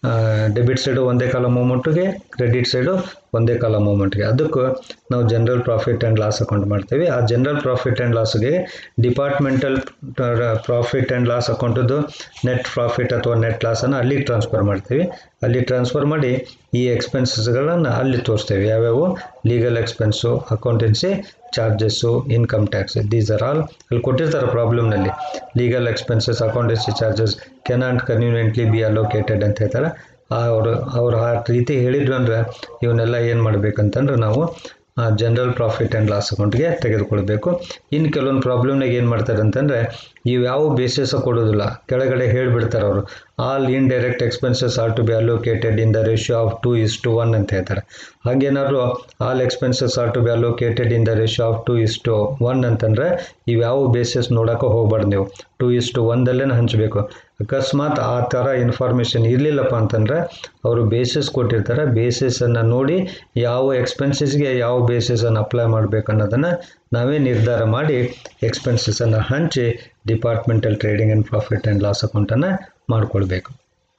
ಡೆಬಿಟ್ ಸೈಡು ಒಂದೇ ಕಾಲಮ್ ಅಮೌಂಟಿಗೆ ಕ್ರೆಡಿಟ್ ಸೈಡು ಒಂದೇ ಕಾಲಮ್ ಅಮೌಂಟ್ಗೆ ಅದಕ್ಕೂ ನಾವು general profit and loss account ಮಾಡ್ತೀವಿ ಆ ಜನರಲ್ ಪ್ರಾಫಿಟ್ ಆ್ಯಂಡ್ ಲಾಸ್ಗೆ ಡಿಪಾರ್ಟ್ಮೆಂಟಲ್ ಪ್ರಾಫಿಟ್ ಆ್ಯಂಡ್ ಲಾಸ್ ಅಕೌಂಟದ್ದು ನೆಟ್ ಪ್ರಾಫಿಟ್ ಅಥವಾ ನೆಟ್ ಲಾಸನ್ನು ಅಲ್ಲಿಗೆ ಟ್ರಾನ್ಸ್ಫರ್ ಮಾಡ್ತೀವಿ ಅಲ್ಲಿ ಟ್ರಾನ್ಸ್ಫರ್ ಮಾಡಿ ಈ ಎಕ್ಸ್ಪೆನ್ಸಸ್ಗಳನ್ನು ಅಲ್ಲಿ ತೋರಿಸ್ತೇವೆ ಯಾವ್ಯಾವು legal expense accountancy charges income tax these are all ಅಲ್ಲಿ ಕೊಟ್ಟಿರ್ತಾರೆ ಪ್ರಾಬ್ಲಮ್ನಲ್ಲಿ legal expenses accountancy charges cannot conveniently be allocated ಅಂತ ಹೇಳ್ತಾರೆ ಅವರು ಅವ್ರು ಆ ರೀತಿ ಹೇಳಿದ್ರು ಅಂದರೆ ಇವನ್ನೆಲ್ಲ ಏನು ಮಾಡಬೇಕಂತಂದ್ರೆ ನಾವು ಜನರಲ್ ಪ್ರಾಫಿಟ್ ಆ್ಯಂಡ್ ಲಾಸ್ ಅಕೌಂಟ್ಗೆ ತೆಗೆದುಕೊಳ್ಬೇಕು ಇನ್ನು ಕೆಲವೊಂದು ಪ್ರಾಬ್ಲಮ್ನಾಗ ಏನು ಮಾಡ್ತಾರೆ ಅಂತಂದರೆ ಇವು ಯಾವ ಬೇಸಿಸ ಕೊಡೋದಿಲ್ಲ ಕೆಳಗಡೆ ಹೇಳಿಬಿಡ್ತಾರೆ ಅವರು all indirect expenses are to be allocated in the ratio of two is to one ಅಂತ ಹೇಳ್ತಾರೆ ಹಾಗೇನಾದ್ರು all expenses are to be allocated in the ratio of two is to one ಅಂತಂದರೆ ಇವ್ಯಾವ ಬೇಸಿಸ್ ನೋಡೋಕೆ ಹೋಗ್ಬಾರ್ದು ನೀವು two is to ಒಂದಲ್ಲೇ ಹಂಚಬೇಕು ಅಕಸ್ಮಾತ್ ಆ ಥರ ಇನ್ಫಾರ್ಮೇಷನ್ ಇರಲಿಲ್ಲಪ್ಪ ಅಂತಂದರೆ ಅವರು ಬೇಸಿಸ್ ಕೊಟ್ಟಿರ್ತಾರೆ ಬೇಸಿಸನ್ನು ನೋಡಿ ಯಾವ ಎಕ್ಸ್ಪೆನ್ಸಸ್ಗೆ ಯಾವ ಬೇಸಿಸನ್ನು ಅಪ್ಲೈ ಮಾಡಬೇಕು ಅನ್ನೋದನ್ನು ನಾವೇ ನಿರ್ಧಾರ ಮಾಡಿ ಎಕ್ಸ್ಪೆನ್ಸಸನ್ನು ಹಂಚಿ departmental trading and profit and loss ಅಕೌಂಟನ್ನು ಮಾಡಿಕೊಳ್ಬೇಕು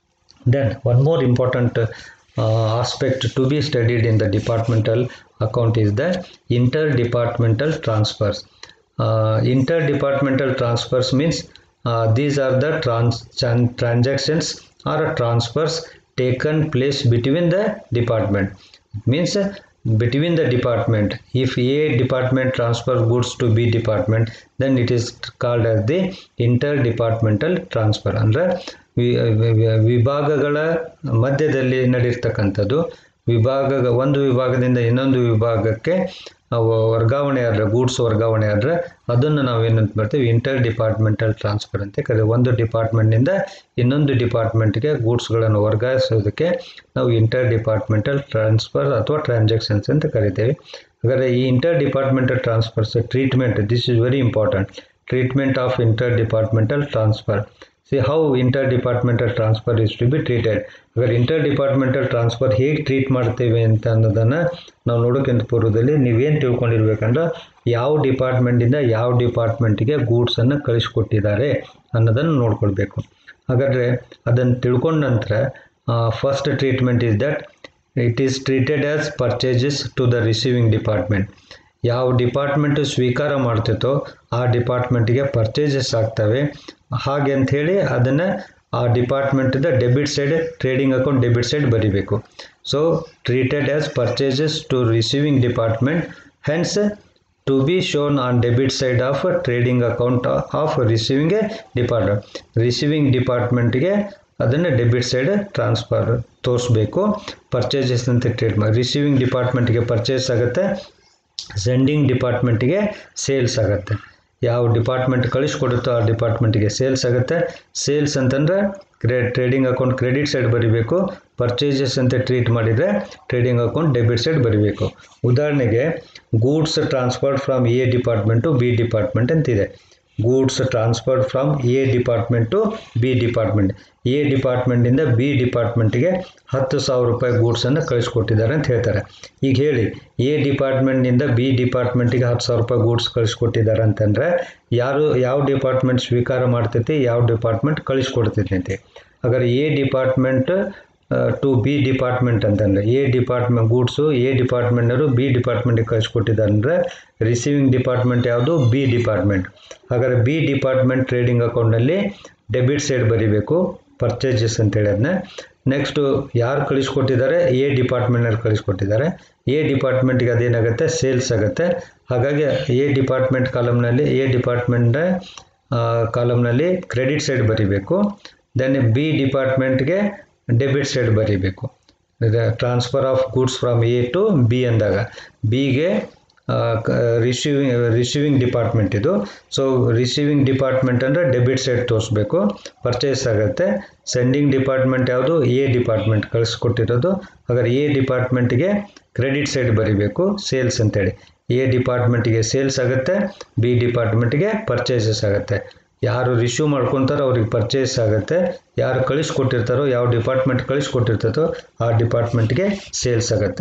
then one more important aspect to be studied in the departmental account is the interdepartmental transfers interdepartmental transfers means these are the trans tran- transactions or transfers taken place between the department it means uh, between the department if a department transfer goods to b department then it is called as the interdepartmental transfer ಅಂದರೆ ವಿ- ವಿ- ವಿಭಾಗಗಳ ಮಧ್ಯದಲ್ಲಿ ನಡೆರ್ತಕ್ಕಂಥದ್ದು ವಿಭಾಗ ಒಂದು ವಿಭಾಗದಿಂದ ಇನ್ನೊಂದು ವಿಭಾಗಕ್ಕೆ ಅವು ವರ್ಗಾವಣೆ ಆದರೆ ಗೂಡ್ಸ್ ವರ್ಗಾವಣೆ ಆದರೆ ಅದನ್ನು ನಾವು ಏನಂತ ಮಾಡ್ತೀವಿ ಇಂಟರ್ ಡಿಪಾರ್ಟ್ಮೆಂಟಲ್ ಟ್ರಾನ್ಸ್ಫರ್ ಅಂತ ಕರೀತೀವಿ ಒಂದು ಡಿಪಾರ್ಟ್ಮೆಂಟ್ನಿಂದ ಇನ್ನೊಂದು ಡಿಪಾರ್ಟ್ಮೆಂಟ್ಗೆ ಗೂಡ್ಸ್ಗಳನ್ನು ವರ್ಗಾಯಿಸೋದಕ್ಕೆ ನಾವು ಇಂಟರ್ ಡಿಪಾರ್ಟ್ಮೆಂಟಲ್ ಟ್ರಾನ್ಸ್ಫರ್ ಅಥವಾ ಟ್ರಾನ್ಸಾಕ್ಷನ್ಸ್ ಅಂತ ಕರಿತೇವೆ ಹಾಗಾದರೆ ಈ interdepartmental transfers treatment this is very important treatment of interdepartmental transfer see how interdepartmental transfer is to be treated ಹಾಗಾದ್ರೆ ಇಂಟರ್ ಡಿಪಾರ್ಟ್ಮೆಂಟಲ್ ಟ್ರಾನ್ಸ್ಫರ್ ಹೇಗೆ ಟ್ರೀಟ್ ಮಾಡ್ತೇವೆ ಅಂತ ಅನ್ನೋದನ್ನು ನಾವು ನೋಡೋಕ್ಕಿಂತ ಪೂರ್ವದಲ್ಲಿ ನೀವೇನು ತಿಳ್ಕೊಂಡಿರ್ಬೇಕಂದ್ರೆ ಯಾವ ಡಿಪಾರ್ಟ್ಮೆಂಟಿಂದ ಯಾವ ಡಿಪಾರ್ಟ್ಮೆಂಟಿಗೆ ಗೂಡ್ಸನ್ನು ಕಳಿಸ್ಕೊಟ್ಟಿದ್ದಾರೆ ಅನ್ನೋದನ್ನು ನೋಡ್ಕೊಳ್ಬೇಕು ಹಾಗಾದರೆ ಅದನ್ನು ತಿಳ್ಕೊಂಡ ನಂತರ first treatment is that it is treated as purchases to the receiving department ಯಾವ ಡಿಪಾರ್ಟ್ಮೆಂಟ್ ಸ್ವೀಕಾರ ಮಾಡ್ತಿತ್ತೋ ಆ ಡಿಪಾರ್ಟ್ಮೆಂಟಿಗೆ ಪರ್ಚೇಸಸ್ ಆಗ್ತವೆ ಹಾಗೆ ಅಂಥೇಳಿ ಅದನ್ನು ಆ ಡಿಪಾರ್ಟ್ಮೆಂಟಿಂದ debit side trading account debit side ಬರಿಬೇಕು so treated as purchases to receiving department hence to be shown on debit side of trading account of receiving a department receiving ಡಿಪಾರ್ಟ್ಮೆಂಟ್ಗೆ ಅದನ್ನು ಡೆಬಿಟ್ ಸೈಡ್ ಟ್ರಾನ್ಸ್ಫರ್ ತೋರಿಸ್ಬೇಕು purchases ಅಂತ trade ಮಾಡಿ receiving ಡಿಪಾರ್ಟ್ಮೆಂಟ್ಗೆ purchase ಆಗುತ್ತೆ sending ಡಿಪಾರ್ಟ್ಮೆಂಟಿಗೆ sales ಆಗುತ್ತೆ ಯಾವ ಡಿಪಾರ್ಟ್ಮೆಂಟ್ ಕಳಿಸ್ಕೊಡುತ್ತೋ ಆ ಡಿಪಾರ್ಟ್ಮೆಂಟಿಗೆ ಸೇಲ್ಸ್ ಆಗುತ್ತೆ ಸೇಲ್ಸ್ ಅಂತಂದರೆ ಕ್ರೆ ಟ್ರೇಡಿಂಗ್ ಅಕೌಂಟ್ ಕ್ರೆಡಿಟ್ ಸೈಡ್ ಬರೀಬೇಕು ಪರ್ಚೇಸಸ್ ಅಂತ ಟ್ರೀಟ್ ಮಾಡಿದರೆ ಟ್ರೇಡಿಂಗ್ ಅಕೌಂಟ್ ಡೆಬಿಟ್ ಸೈಡ್ ಬರೀಬೇಕು ಉದಾಹರಣೆಗೆ goods transferred from A department to B department ಅಂತಿದೆ goods transferred from A department to B department A ಡಿಪಾರ್ಟ್ಮೆಂಟಿಂದ ಬಿ ಡಿಪಾರ್ಟ್ಮೆಂಟಿಗೆ ಹತ್ತು ಸಾವಿರ ರೂಪಾಯಿ ಗೂಡ್ಸನ್ನು ಕಳಿಸ್ಕೊಟ್ಟಿದ್ದಾರೆ ಅಂತ ಹೇಳ್ತಾರೆ ಈಗ ಹೇಳಿ ಎ ಡಿಪಾರ್ಟ್ಮೆಂಟ್ನಿಂದ ಬಿ ಡಿಪಾರ್ಟ್ಮೆಂಟಿಗೆ ಹತ್ತು ಸಾವಿರ ರೂಪಾಯಿ ಗೂಡ್ಸ್ ಕಳಿಸ್ಕೊಟ್ಟಿದ್ದಾರೆ ಅಂತಂದರೆ ಯಾರು ಯಾವ ಡಿಪಾರ್ಟ್ಮೆಂಟ್ ಸ್ವೀಕಾರ ಮಾಡ್ತೈತಿ ಯಾವ ಡಿಪಾರ್ಟ್ಮೆಂಟ್ ಕಳಿಸ್ಕೊಡ್ತೈತಿ ಅಂತ ಹಾಗಾದ್ರೆ A department to B department ಅಂತಂದರೆ ಎ ಡಿಪಾರ್ಟ್ಮೆಂಟ್ ಗೂಡ್ಸು ಎ ಡಿಪಾರ್ಟ್ಮೆಂಟರು ಬಿ ಡಿಪಾರ್ಟ್ಮೆಂಟಿಗೆ ಕಳಿಸ್ಕೊಟ್ಟಿದ್ದಾರೆ ಅಂದರೆ ರಿಸೀವಿಂಗ್ ಡಿಪಾರ್ಟ್ಮೆಂಟ್ ಯಾವುದು ಬಿ ಡಿಪಾರ್ಟ್ಮೆಂಟ್ ಹಾಗಾದ್ರೆ ಬಿ ಡಿಪಾರ್ಟ್ಮೆಂಟ್ ಟ್ರೇಡಿಂಗ್ ಅಕೌಂಟಲ್ಲಿ ಡೆಬಿಟ್ ಸೈಡ್ ಬರೀಬೇಕು ಪರ್ಚೇಸಸ್ ಅಂತೇಳಿ ಅದನ್ನ ನೆಕ್ಸ್ಟು ಯಾರು ಕಳಿಸ್ಕೊಟ್ಟಿದ್ದಾರೆ ಎ ಡಿಪಾರ್ಟ್ಮೆಂಟ್ನವ್ರು ಕಳಿಸ್ಕೊಟ್ಟಿದ್ದಾರೆ ಎ ಡಿಪಾರ್ಟ್ಮೆಂಟ್ಗೆ ಅದೇನಾಗುತ್ತೆ ಸೇಲ್ಸ್ ಆಗುತ್ತೆ ಹಾಗಾಗಿ ಎ ಡಿಪಾರ್ಟ್ಮೆಂಟ್ ಕಾಲಮ್ನಲ್ಲಿ ಎ ಡಿಪಾರ್ಟ್ಮೆಂಟ್ ಕಾಲಮ್ನಲ್ಲಿ ಕ್ರೆಡಿಟ್ ಸೈಡ್ ಬರೀಬೇಕು ದೆನ್ ಬಿ ಡಿಪಾರ್ಟ್ಮೆಂಟ್ಗೆ ಡೆಬಿಟ್ ಸೈಡ್ ಬರೀಬೇಕು transfer of goods from A to B ಅಂದಾಗ ಬಿಗೆ ರಿಸೀವಿಂಗ್ ರಿಸೀವಿಂಗ್ ಡಿಪಾರ್ಟ್ಮೆಂಟ್ ಇದು ಸೊ ರಿಸೀವಿಂಗ್ ಡಿಪಾರ್ಟ್ಮೆಂಟ್ ಅಂದರೆ ಡೆಬಿಟ್ ಸೈಡ್ ತೋರಿಸ್ಬೇಕು ಪರ್ಚೇಸ್ ಆಗುತ್ತೆ ಸೆಂಡಿಂಗ್ ಡಿಪಾರ್ಟ್ಮೆಂಟ್ ಯಾವುದು ಎ ಡಿಪಾರ್ಟ್ಮೆಂಟ್ ಕಳಿಸ್ಕೊಟ್ಟಿರೋದು ಹಾಗಾದ್ರೆ ಎ ಡಿಪಾರ್ಟ್ಮೆಂಟ್ಗೆ ಕ್ರೆಡಿಟ್ ಸೈಡ್ ಬರೀಬೇಕು ಸೇಲ್ಸ್ ಅಂತೇಳಿ ಎ ಡಿಪಾರ್ಟ್ಮೆಂಟಿಗೆ ಸೇಲ್ಸ್ ಆಗುತ್ತೆ ಬಿ ಡಿಪಾರ್ಟ್ಮೆಂಟ್ಗೆ ಪರ್ಚೇಸಸ್ ಆಗುತ್ತೆ ಯಾರು ರಿಶ್ಯೂ ಮಾಡ್ಕೊತಾರೋ ಅವ್ರಿಗೆ ಪರ್ಚೇಸ್ ಆಗುತ್ತೆ ಯಾರು ಕಳಿಸ್ಕೊಟ್ಟಿರ್ತಾರೋ ಯಾವ ಡಿಪಾರ್ಟ್ಮೆಂಟ್ ಕಳಿಸ್ಕೊಟ್ಟಿರ್ತದೋ ಆ ಡಿಪಾರ್ಟ್ಮೆಂಟ್ಗೆ ಸೇಲ್ಸ್ ಆಗುತ್ತೆ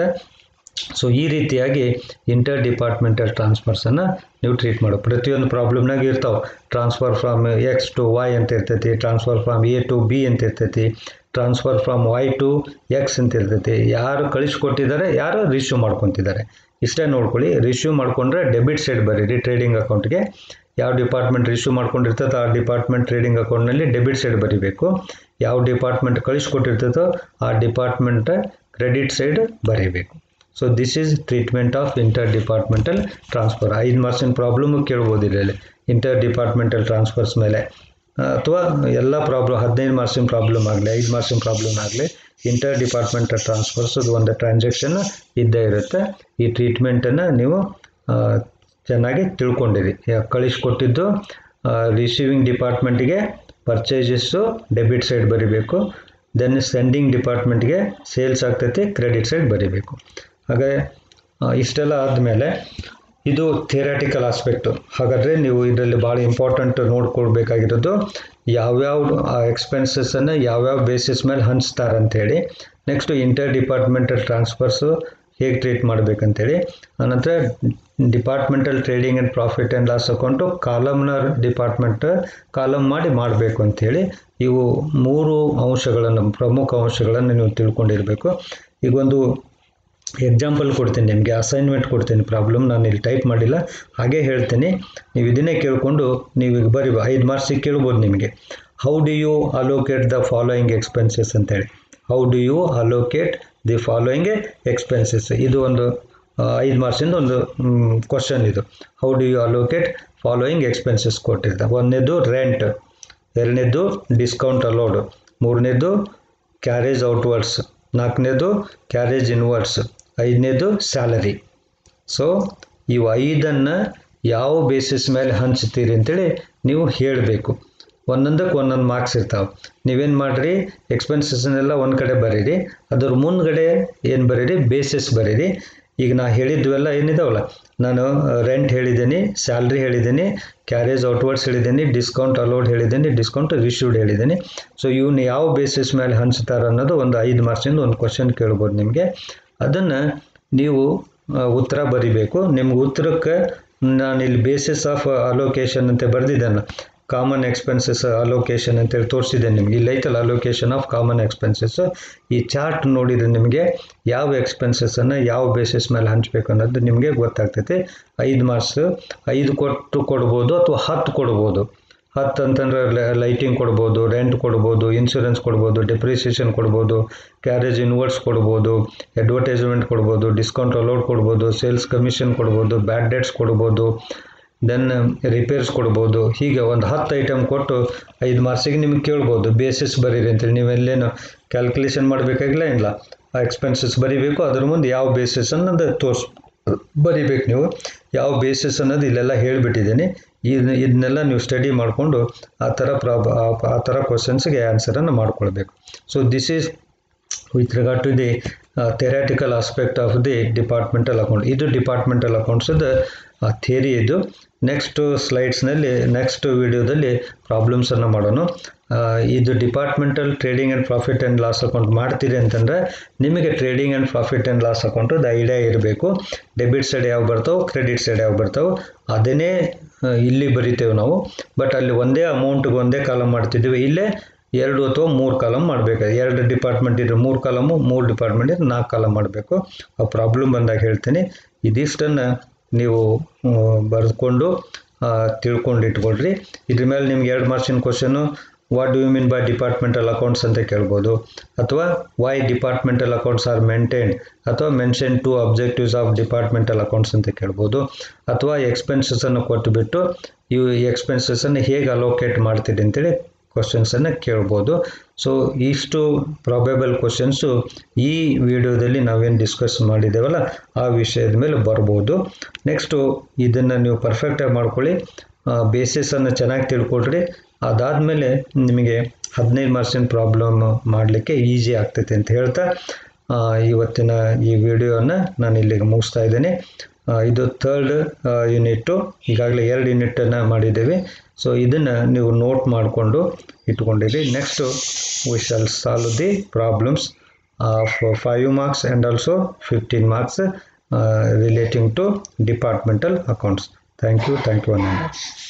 ಸೊ ಈ ರೀತಿಯಾಗಿ ಇಂಟರ್ ಡಿಪಾರ್ಟ್ಮೆಂಟಲ್ ಟ್ರಾನ್ಸ್ಫರ್ಸನ್ನು ನೀವು ಟ್ರೀಟ್ ಮಾಡೋ ಪ್ರತಿಯೊಂದು ಪ್ರಾಬ್ಲಮ್ನಾಗ ಇರ್ತಾವೆ transfer from X to Y ಅಂತ ಇರ್ತೈತಿ transfer from A to B ಅಂತ ಇರ್ತೈತಿ transfer from Y to X ಅಂತ ಇರ್ತೈತಿ ಯಾರು ಕಳಿಸ್ಕೊಟ್ಟಿದ್ದಾರೆ ಯಾರು ರಿಶ್ಯೂ ಮಾಡ್ಕೊತಿದ್ದಾರೆ ಇಷ್ಟೇ ನೋಡ್ಕೊಳ್ಳಿ ರಿಶ್ಯೂ ಮಾಡಿಕೊಂಡ್ರೆ ಡೆಬಿಟ್ ಸೈಡ್ ಬರೀರಿ ಟ್ರೇಡಿಂಗ್ ಅಕೌಂಟ್ಗೆ ಯಾವ ಡಿಪಾರ್ಟ್ಮೆಂಟ್ ರಿಶ್ಯೂ ಮಾಡ್ಕೊಂಡಿರ್ತದೋ ಆ ಡಿಪಾರ್ಟ್ಮೆಂಟ್ ಟ್ರೇಡಿಂಗ್ ಅಕೌಂಟ್ನಲ್ಲಿ ಡೆಬಿಟ್ ಸೈಡ್ ಬರೀಬೇಕು ಯಾವ ಡಿಪಾರ್ಟ್ಮೆಂಟ್ ಕಳಿಸ್ಕೊಟ್ಟಿರ್ತದೋ ಆ ಡಿಪಾರ್ಟ್ಮೆಂಟ್ ಕ್ರೆಡಿಟ್ ಸೈಡ್ ಬರೀಬೇಕು so this is treatment of interdepartmental transfer ಐದು ಮಾರ್ಕ್ಸಿನ ಪ್ರಾಬ್ಲಮು ಕೇಳ್ಬೋದು ಇಲ್ಲಿ ಇಂಟರ್ ಡಿಪಾರ್ಟ್ಮೆಂಟಲ್ ಟ್ರಾನ್ಸ್ಫರ್ಸ್ ಮೇಲೆ ಅಥವಾ ಎಲ್ಲ ಪ್ರಾಬ್ಲಮ್ ಹದಿನೈದು ಮಾರ್ಕ್ಸಿನ ಪ್ರಾಬ್ಲಮ್ ಆಗಲಿ ಐದು ಮಾರ್ಕ್ಸಿನ ಪ್ರಾಬ್ಲಮ್ ಆಗಲಿ ಇಂಟರ್ ಡಿಪಾರ್ಟ್ಮೆಂಟಲ್ ಟ್ರಾನ್ಸ್ಫರ್ಸ್ ಅದು ಒಂದು ಟ್ರಾನ್ಸಾಕ್ಷನ್ ಇದ್ದೇ ಇರುತ್ತೆ ಈ ಟ್ರೀಟ್ಮೆಂಟನ್ನು ನೀವು ಆ, ಚೆನ್ನಾಗಿ ತಿಳ್ಕೊಂಡಿರಿ ಯಾ- ಕಳಿಸ್ಕೊಟ್ಟಿದ್ದು ರಿಸೀವಿಂಗ್ ಡಿಪಾರ್ಟ್ಮೆಂಟ್ಗೆ ಪರ್ಚೇಸಸ್ಸು ಡೆಬಿಟ್ ಸೈಡ್ ಬರೀಬೇಕು ದೆನ್ ಸೆಂಡಿಂಗ್ ಡಿಪಾರ್ಟ್ಮೆಂಟ್ಗೆ ಸೇಲ್ಸ್ ಆಗ್ತೈತಿ ಕ್ರೆಡಿಟ್ ಸೈಡ್ ಬರೀಬೇಕು ಹಾಗೆ ಆ, ಇಷ್ಟೆಲ್ಲ ಆದಮೇಲೆ ಇದು ಥಿಯರಾಟಿಕಲ್ ಆಸ್ಪೆಕ್ಟು ಹಾಗಾದರೆ ನೀವು ಇದರಲ್ಲಿ ಭಾಳ ಇಂಪಾರ್ಟೆಂಟ್ ನೋಡ್ಕೊಳ್ಬೇಕಾಗಿರೋದು ಯಾವ್ಯಾವ ಎಕ್ಸ್ಪೆನ್ಸಸ್ಸನ್ನು ಯಾವ್ಯಾವ ಬೇಸಿಸ್ ಮೇಲೆ ಹಂಚ್ತಾರೆ ಅಂತೇಳಿ ನೆಕ್ಸ್ಟು ಇಂಟರ್ ಡಿಪಾರ್ಟ್ಮೆಂಟಲ್ ಟ್ರಾನ್ಸ್ಫರ್ಸು ಹೇಗೆ ಟ್ರೀಟ್ ಮಾಡಬೇಕಂತೇಳಿ ಆನಂತರ departmental trading and profit and loss account columnar department column ಮಾಡಿ ಮಾಡಬೇಕು ಅಂಥೇಳಿ ಇವು ಮೂರು ಅಂಶಗಳನ್ನು ಪ್ರಮುಖ ಅಂಶಗಳನ್ನು ನೀವು ತಿಳ್ಕೊಂಡಿರಬೇಕು ಈಗ ಒಂದು ಎಕ್ಸಾಂಪಲ್ ಕೊಡ್ತೀನಿ ನಿಮಗೆ ಅಸೈನ್ಮೆಂಟ್ ಕೊಡ್ತೀನಿ ಪ್ರಾಬ್ಲಮ್ ನಾನು ಇಲ್ಲಿ ಟೈಪ್ ಮಾಡಿಲ್ಲ ಹಾಗೆ ಹೇಳ್ತೀನಿ ನೀವು ಇದನ್ನೇ ಕೇಳಿಕೊಂಡು ನೀವು ಈಗ ಬರೀ ಐದು ಮಾರ್ಕ್ಸಿಗೆ ಕೇಳ್ಬೋದು ನಿಮಗೆ how do you allocate the following expenses ಅಂತೇಳಿ how do you allocate the following expenses ಇದು ಒಂದು ಆ, ಐದು ಮಾರ್ಕ್ಸಿಂದ ಒಂದು ಕ್ವಶನ್ ಇದು how do you allocate following expenses ಕೊಟ್ಟಿರ್ತಾರೆ ಒಂದನೇದು ರೆಂಟ್ ಎರಡನೇದು ಡಿಸ್ಕೌಂಟ್ ಅಲೋಡ್ ಮೂರನೇದು ಕ್ಯಾರೇಜ್ ಔಟ್ವರ್ಡ್ಸ್ ನಾಲ್ಕನೇದು ಕ್ಯಾರೇಜ್ ಇನ್ವರ್ಡ್ಸ್ ಐದನೇದು ಸ್ಯಾಲರಿ ಸೊ ಇವು ಐದನ್ನು ಯಾವ ಬೇಸಿಸ್ ಮೇಲೆ ಹಂಚ್ತೀರಿ ಅಂತೇಳಿ ನೀವು ಹೇಳಬೇಕು ಒಂದೊಂದಕ್ಕೆ ಒಂದೊಂದು ಮಾರ್ಕ್ಸ್ ಇರ್ತಾವೆ ನೀವೇನು ಮಾಡಿರಿ ಎಕ್ಸ್ಪೆನ್ಸಸ್ನೆಲ್ಲ ಒಂದು ಕಡೆ ಬರೀರಿ ಅದ್ರ ಮುಂದ್ಗಡೆ ಏನು ಬರೀರಿ ಬೇಸಿಸ್ ಬರೀರಿ ಈಗ ನಾ ಹೇಳಿದ್ವೆಲ್ಲ ಏನಿದಾವಲ್ಲ ನಾನು ರೆಂಟ್ ಹೇಳಿದ್ದೀನಿ ಸ್ಯಾಲ್ರಿ ಹೇಳಿದ್ದೀನಿ ಕ್ಯಾರೇಜ್ ಔಟ್ವರ್ಡ್ಸ್ ಹೇಳಿದ್ದೀನಿ ಡಿಸ್ಕೌಂಟ್ ಅಲೋಡ್ ಹೇಳಿದ್ದೀನಿ ಡಿಸ್ಕೌಂಟ್ ರಿಶ್ಯೂಡ್ ಹೇಳಿದ್ದೀನಿ ಸೊ ಇವನ್ನ ಯಾವ ಬೇಸಿಸ್ ಮೇಲೆ ಹಂಚ್ತಾರೆ ಅನ್ನೋದು ಒಂದು ಐದು ಮಾರ್ಕ್ಸಿಂದ ಒಂದು ಕ್ವಶನ್ ಕೇಳ್ಬೋದು ನಿಮಗೆ ಅದನ್ನು ನೀವು ಆ, ಉತ್ತರ ಬರಿಬೇಕು ನಿಮ್ಗೆ ಉತ್ತರಕ್ಕೆ ನಾನು ಇಲ್ಲಿ ಬೇಸಿಸ್ ಆಫ್ ಅಲೋಕೇಶನ್ ಅಂತ ಬರೆದಿದ್ದೇನೆ ಕಾಮನ್ ಎಕ್ಸ್ಪೆನ್ಸಸ್ ಅಲೋಕೇಶನ್ ಅಂತೇಳಿ ತೋರಿಸಿದ್ದೇನೆ ನಿಮ್ಗೆ ಇಲ್ಲಿ ಐತಲ್ಲ ಅಲೋಕೇಶನ್ ಆಫ್ ಕಾಮನ್ ಎಕ್ಸ್ಪೆನ್ಸಸ್ ಈ ಚಾರ್ಟ್ ನೋಡಿದರೆ ನಿಮಗೆ ಯಾವ ಎಕ್ಸ್ಪೆನ್ಸಸ್ಸನ್ನು ಯಾವ ಬೇಸಿಸ್ ಮೇಲೆ ಹಂಚಬೇಕು ಅನ್ನೋದು ನಿಮಗೆ ಗೊತ್ತಾಗ್ತೈತೆ ಐದು ಮಾರ್ಕ್ಸ್ ಐದು ಕೊಟ್ಟು ಕೊಡ್ಬೋದು ಅಥವಾ ಹತ್ತು ಕೊಡ್ಬೋದು ಹತ್ತು ಅಂತಂದ್ರೆ ಲೈಟಿಂಗ್ ಕೊಡ್ಬೋದು ರೆಂಟ್ ಕೊಡ್ಬೋದು ಇನ್ಶೂರೆನ್ಸ್ ಕೊಡ್ಬೋದು ಡೆಪ್ರಿಸಿಯೇಷನ್ ಕೊಡ್ಬೋದು ಕ್ಯಾರೇಜ್ ಇನ್ವರ್ಟ್ಸ್ ಕೊಡ್ಬೋದು ಅಡ್ವರ್ಟೈಸ್ಮೆಂಟ್ ಕೊಡ್ಬೋದು ಡಿಸ್ಕೌಂಟ್ ಅಲೌಡ್ ಕೊಡ್ಬೋದು ಸೇಲ್ಸ್ ಕಮಿಷನ್ ಕೊಡ್ಬೋದು ಬ್ಯಾಡ್ ಡೇಟ್ಸ್ ಕೊಡ್ಬೋದು ದೆನ್ ರಿಪೇರ್ಸ್ ಕೊಡ್ಬೋದು ಹೀಗೆ ಒಂದು ಹತ್ತು ಐಟಮ್ ಕೊಟ್ಟು ಐದು ಮಾರ್ಕ್ಸಿಗೆ ನಿಮ್ಗೆ ಕೇಳ್ಬೋದು ಬೇಸಿಸ್ ಬರೀರಿ ಅಂತೇಳಿ ನೀವೆಲ್ಲೇನು ಕ್ಯಾಲ್ಕುಲೇಷನ್ ಮಾಡಬೇಕಾಗಿಲ್ಲ ಇಲ್ಲ ಆ ಎಕ್ಸ್ಪೆನ್ಸಸ್ ಬರೀಬೇಕು ಅದ್ರ ಮುಂದೆ ಯಾವ ಬೇಸಿಸ್ ಅನ್ನೋದು ತೋರಿಸ್ ಬರಿಬೇಕು ನೀವು ಯಾವ ಬೇಸಿಸ್ ಅನ್ನೋದು ಇಲ್ಲೆಲ್ಲ ಹೇಳಿಬಿಟ್ಟಿದ್ದೀನಿ ಇದು ಇದನ್ನೆಲ್ಲ ನೀವು ಸ್ಟಡಿ ಮಾಡಿಕೊಂಡು ಆ ಥರ ಪ್ರಾಬ್ ಆ ಥರ ಕ್ವಶನ್ಸ್ಗೆ ಆನ್ಸರನ್ನು ಮಾಡ್ಕೊಳ್ಬೇಕು so this is with regard to the theoretical aspect of the departmental account ಇದು ಡಿಪಾರ್ಟ್ಮೆಂಟಲ್ ಅಕೌಂಟ್ಸದ ಥಿಯರಿ ಇದು ನೆಕ್ಸ್ಟ್ ಸ್ಲೈಡ್ಸ್ನಲ್ಲಿ ನೆಕ್ಸ್ಟ್ ವಿಡಿಯೋದಲ್ಲಿ ಪ್ರಾಬ್ಲಮ್ಸನ್ನು ಮಾಡೋಣ ಆ, ಇದು departmental trading and profit and loss account ಮಾಡ್ತೀರಿ ಅಂತಂದರೆ ನಿಮಗೆ trading and profit and loss ಅಕೌಂಟದ ಐಡಿಯಾ ಇರಬೇಕು ಡೆಬಿಟ್ ಸೈಡ್ ಯಾವ ಬರ್ತಾವೆ ಕ್ರೆಡಿಟ್ ಸೈಡ್ ಯಾವ ಬರ್ತಾವೆ ಅದನ್ನೇ ಆ, ಇಲ್ಲಿ ಬರಿತೇವೆ ನಾವು ಬಟ್ ಅಲ್ಲಿ ಒಂದೇ ಅಮೌಂಟ್ಗೆ ಒಂದೇ ಕಾಲಮ್ ಮಾಡ್ತಿದ್ದೀವಿ ಇಲ್ಲೇ ಎರಡು ಅಥವಾ ಮೂರು ಕಾಲಮ್ ಮಾಡಬೇಕು ಎರಡು ಡಿಪಾರ್ಟ್ಮೆಂಟ್ ಇದ್ರೆ ಮೂರು ಕಾಲಮು ಮೂರು ಡಿಪಾರ್ಟ್ಮೆಂಟ್ ಇದ್ರೆ ನಾಲ್ಕು ಕಾಲಮ್ ಮಾಡಬೇಕು ಆ ಪ್ರಾಬ್ಲಮ್ ಬಂದಾಗ ಹೇಳ್ತೀನಿ ಇದಿಷ್ಟನ್ನು ನೀವು ಆ, ಬರೆದುಕೊಂಡು ಆ, ತಿಳ್ಕೊಂಡು ಇಟ್ಕೊಳ್ರಿ ಇದ್ರ ಮೇಲೆ ನಿಮ್ಗೆ ಎರಡು ಮಾರ್ಕ್ಸಿನ question what do you mean by departmental accounts ಅಂತ ಕೇಳ್ಬೋದು ಅಥವಾ why departmental accounts are maintain ಅಥವಾ mention two objectives of departmental accounts ಅಂತ ಕೇಳ್ಬೋದು ಅಥವಾ ಎಕ್ಸ್ಪೆನ್ಸಸನ್ನು ಕೊಟ್ಟುಬಿಟ್ಟು ಇವು ಎಕ್ಸ್ಪೆನ್ಸಸನ್ನು ಹೇಗೆ ಅಲೋಕೇಟ್ ಮಾಡ್ತೀರಿ ಅಂತೇಳಿ ಕ್ವಶನ್ಸನ್ನು ಕೇಳ್ಬೋದು ಸೊ ಇಷ್ಟು ಪ್ರಾಬೆಬಲ್ ಕ್ವಶನ್ಸು ಈ ವಿಡಿಯೋದಲ್ಲಿ ನಾವೇನು ಡಿಸ್ಕಸ್ ಮಾಡಿದ್ದೇವಲ್ಲ ಆ ವಿಷಯದ ಮೇಲೆ ಬರ್ಬೋದು ನೆಕ್ಸ್ಟು ಇದನ್ನು ನೀವು ಪರ್ಫೆಕ್ಟಾಗಿ ಮಾಡ್ಕೊಳ್ಳಿ ಬೇಸಿಸನ್ನು ಚೆನ್ನಾಗಿ ತಿಳ್ಕೊಳ್ರಿ ಅದಾದಮೇಲೆ ನಿಮಗೆ ಹದಿನೈದು ಮಾರ್ಕ್ಸಿನ ಪ್ರಾಬ್ಲಮ್ ಮಾಡಲಿಕ್ಕೆ ಈಸಿ ಆಗ್ತೈತೆ ಅಂತ ಹೇಳ್ತಾ ಆ, ಇವತ್ತಿನ ಈ ವಿಡಿಯೋನ ನಾನು ಇಲ್ಲಿಗೆ ಮುಗಿಸ್ತಾ ಇದ್ದೇನೆ ಆ, ಇದು ಥರ್ಡ್ ಯೂನಿಟ್ಟು ಈಗಾಗಲೇ ಎರಡು ಯೂನಿಟನ್ನು ಮಾಡಿದ್ದೇವೆ ಸೊ ಇದನ್ನು ನೀವು ನೋಟ್ ಮಾಡಿಕೊಂಡು ಇಟ್ಕೊಂಡಿರಿ next we shall solve the problems of five marks and also fifteen marks relating to departmental accounts thank you thank you ಅನ್ನ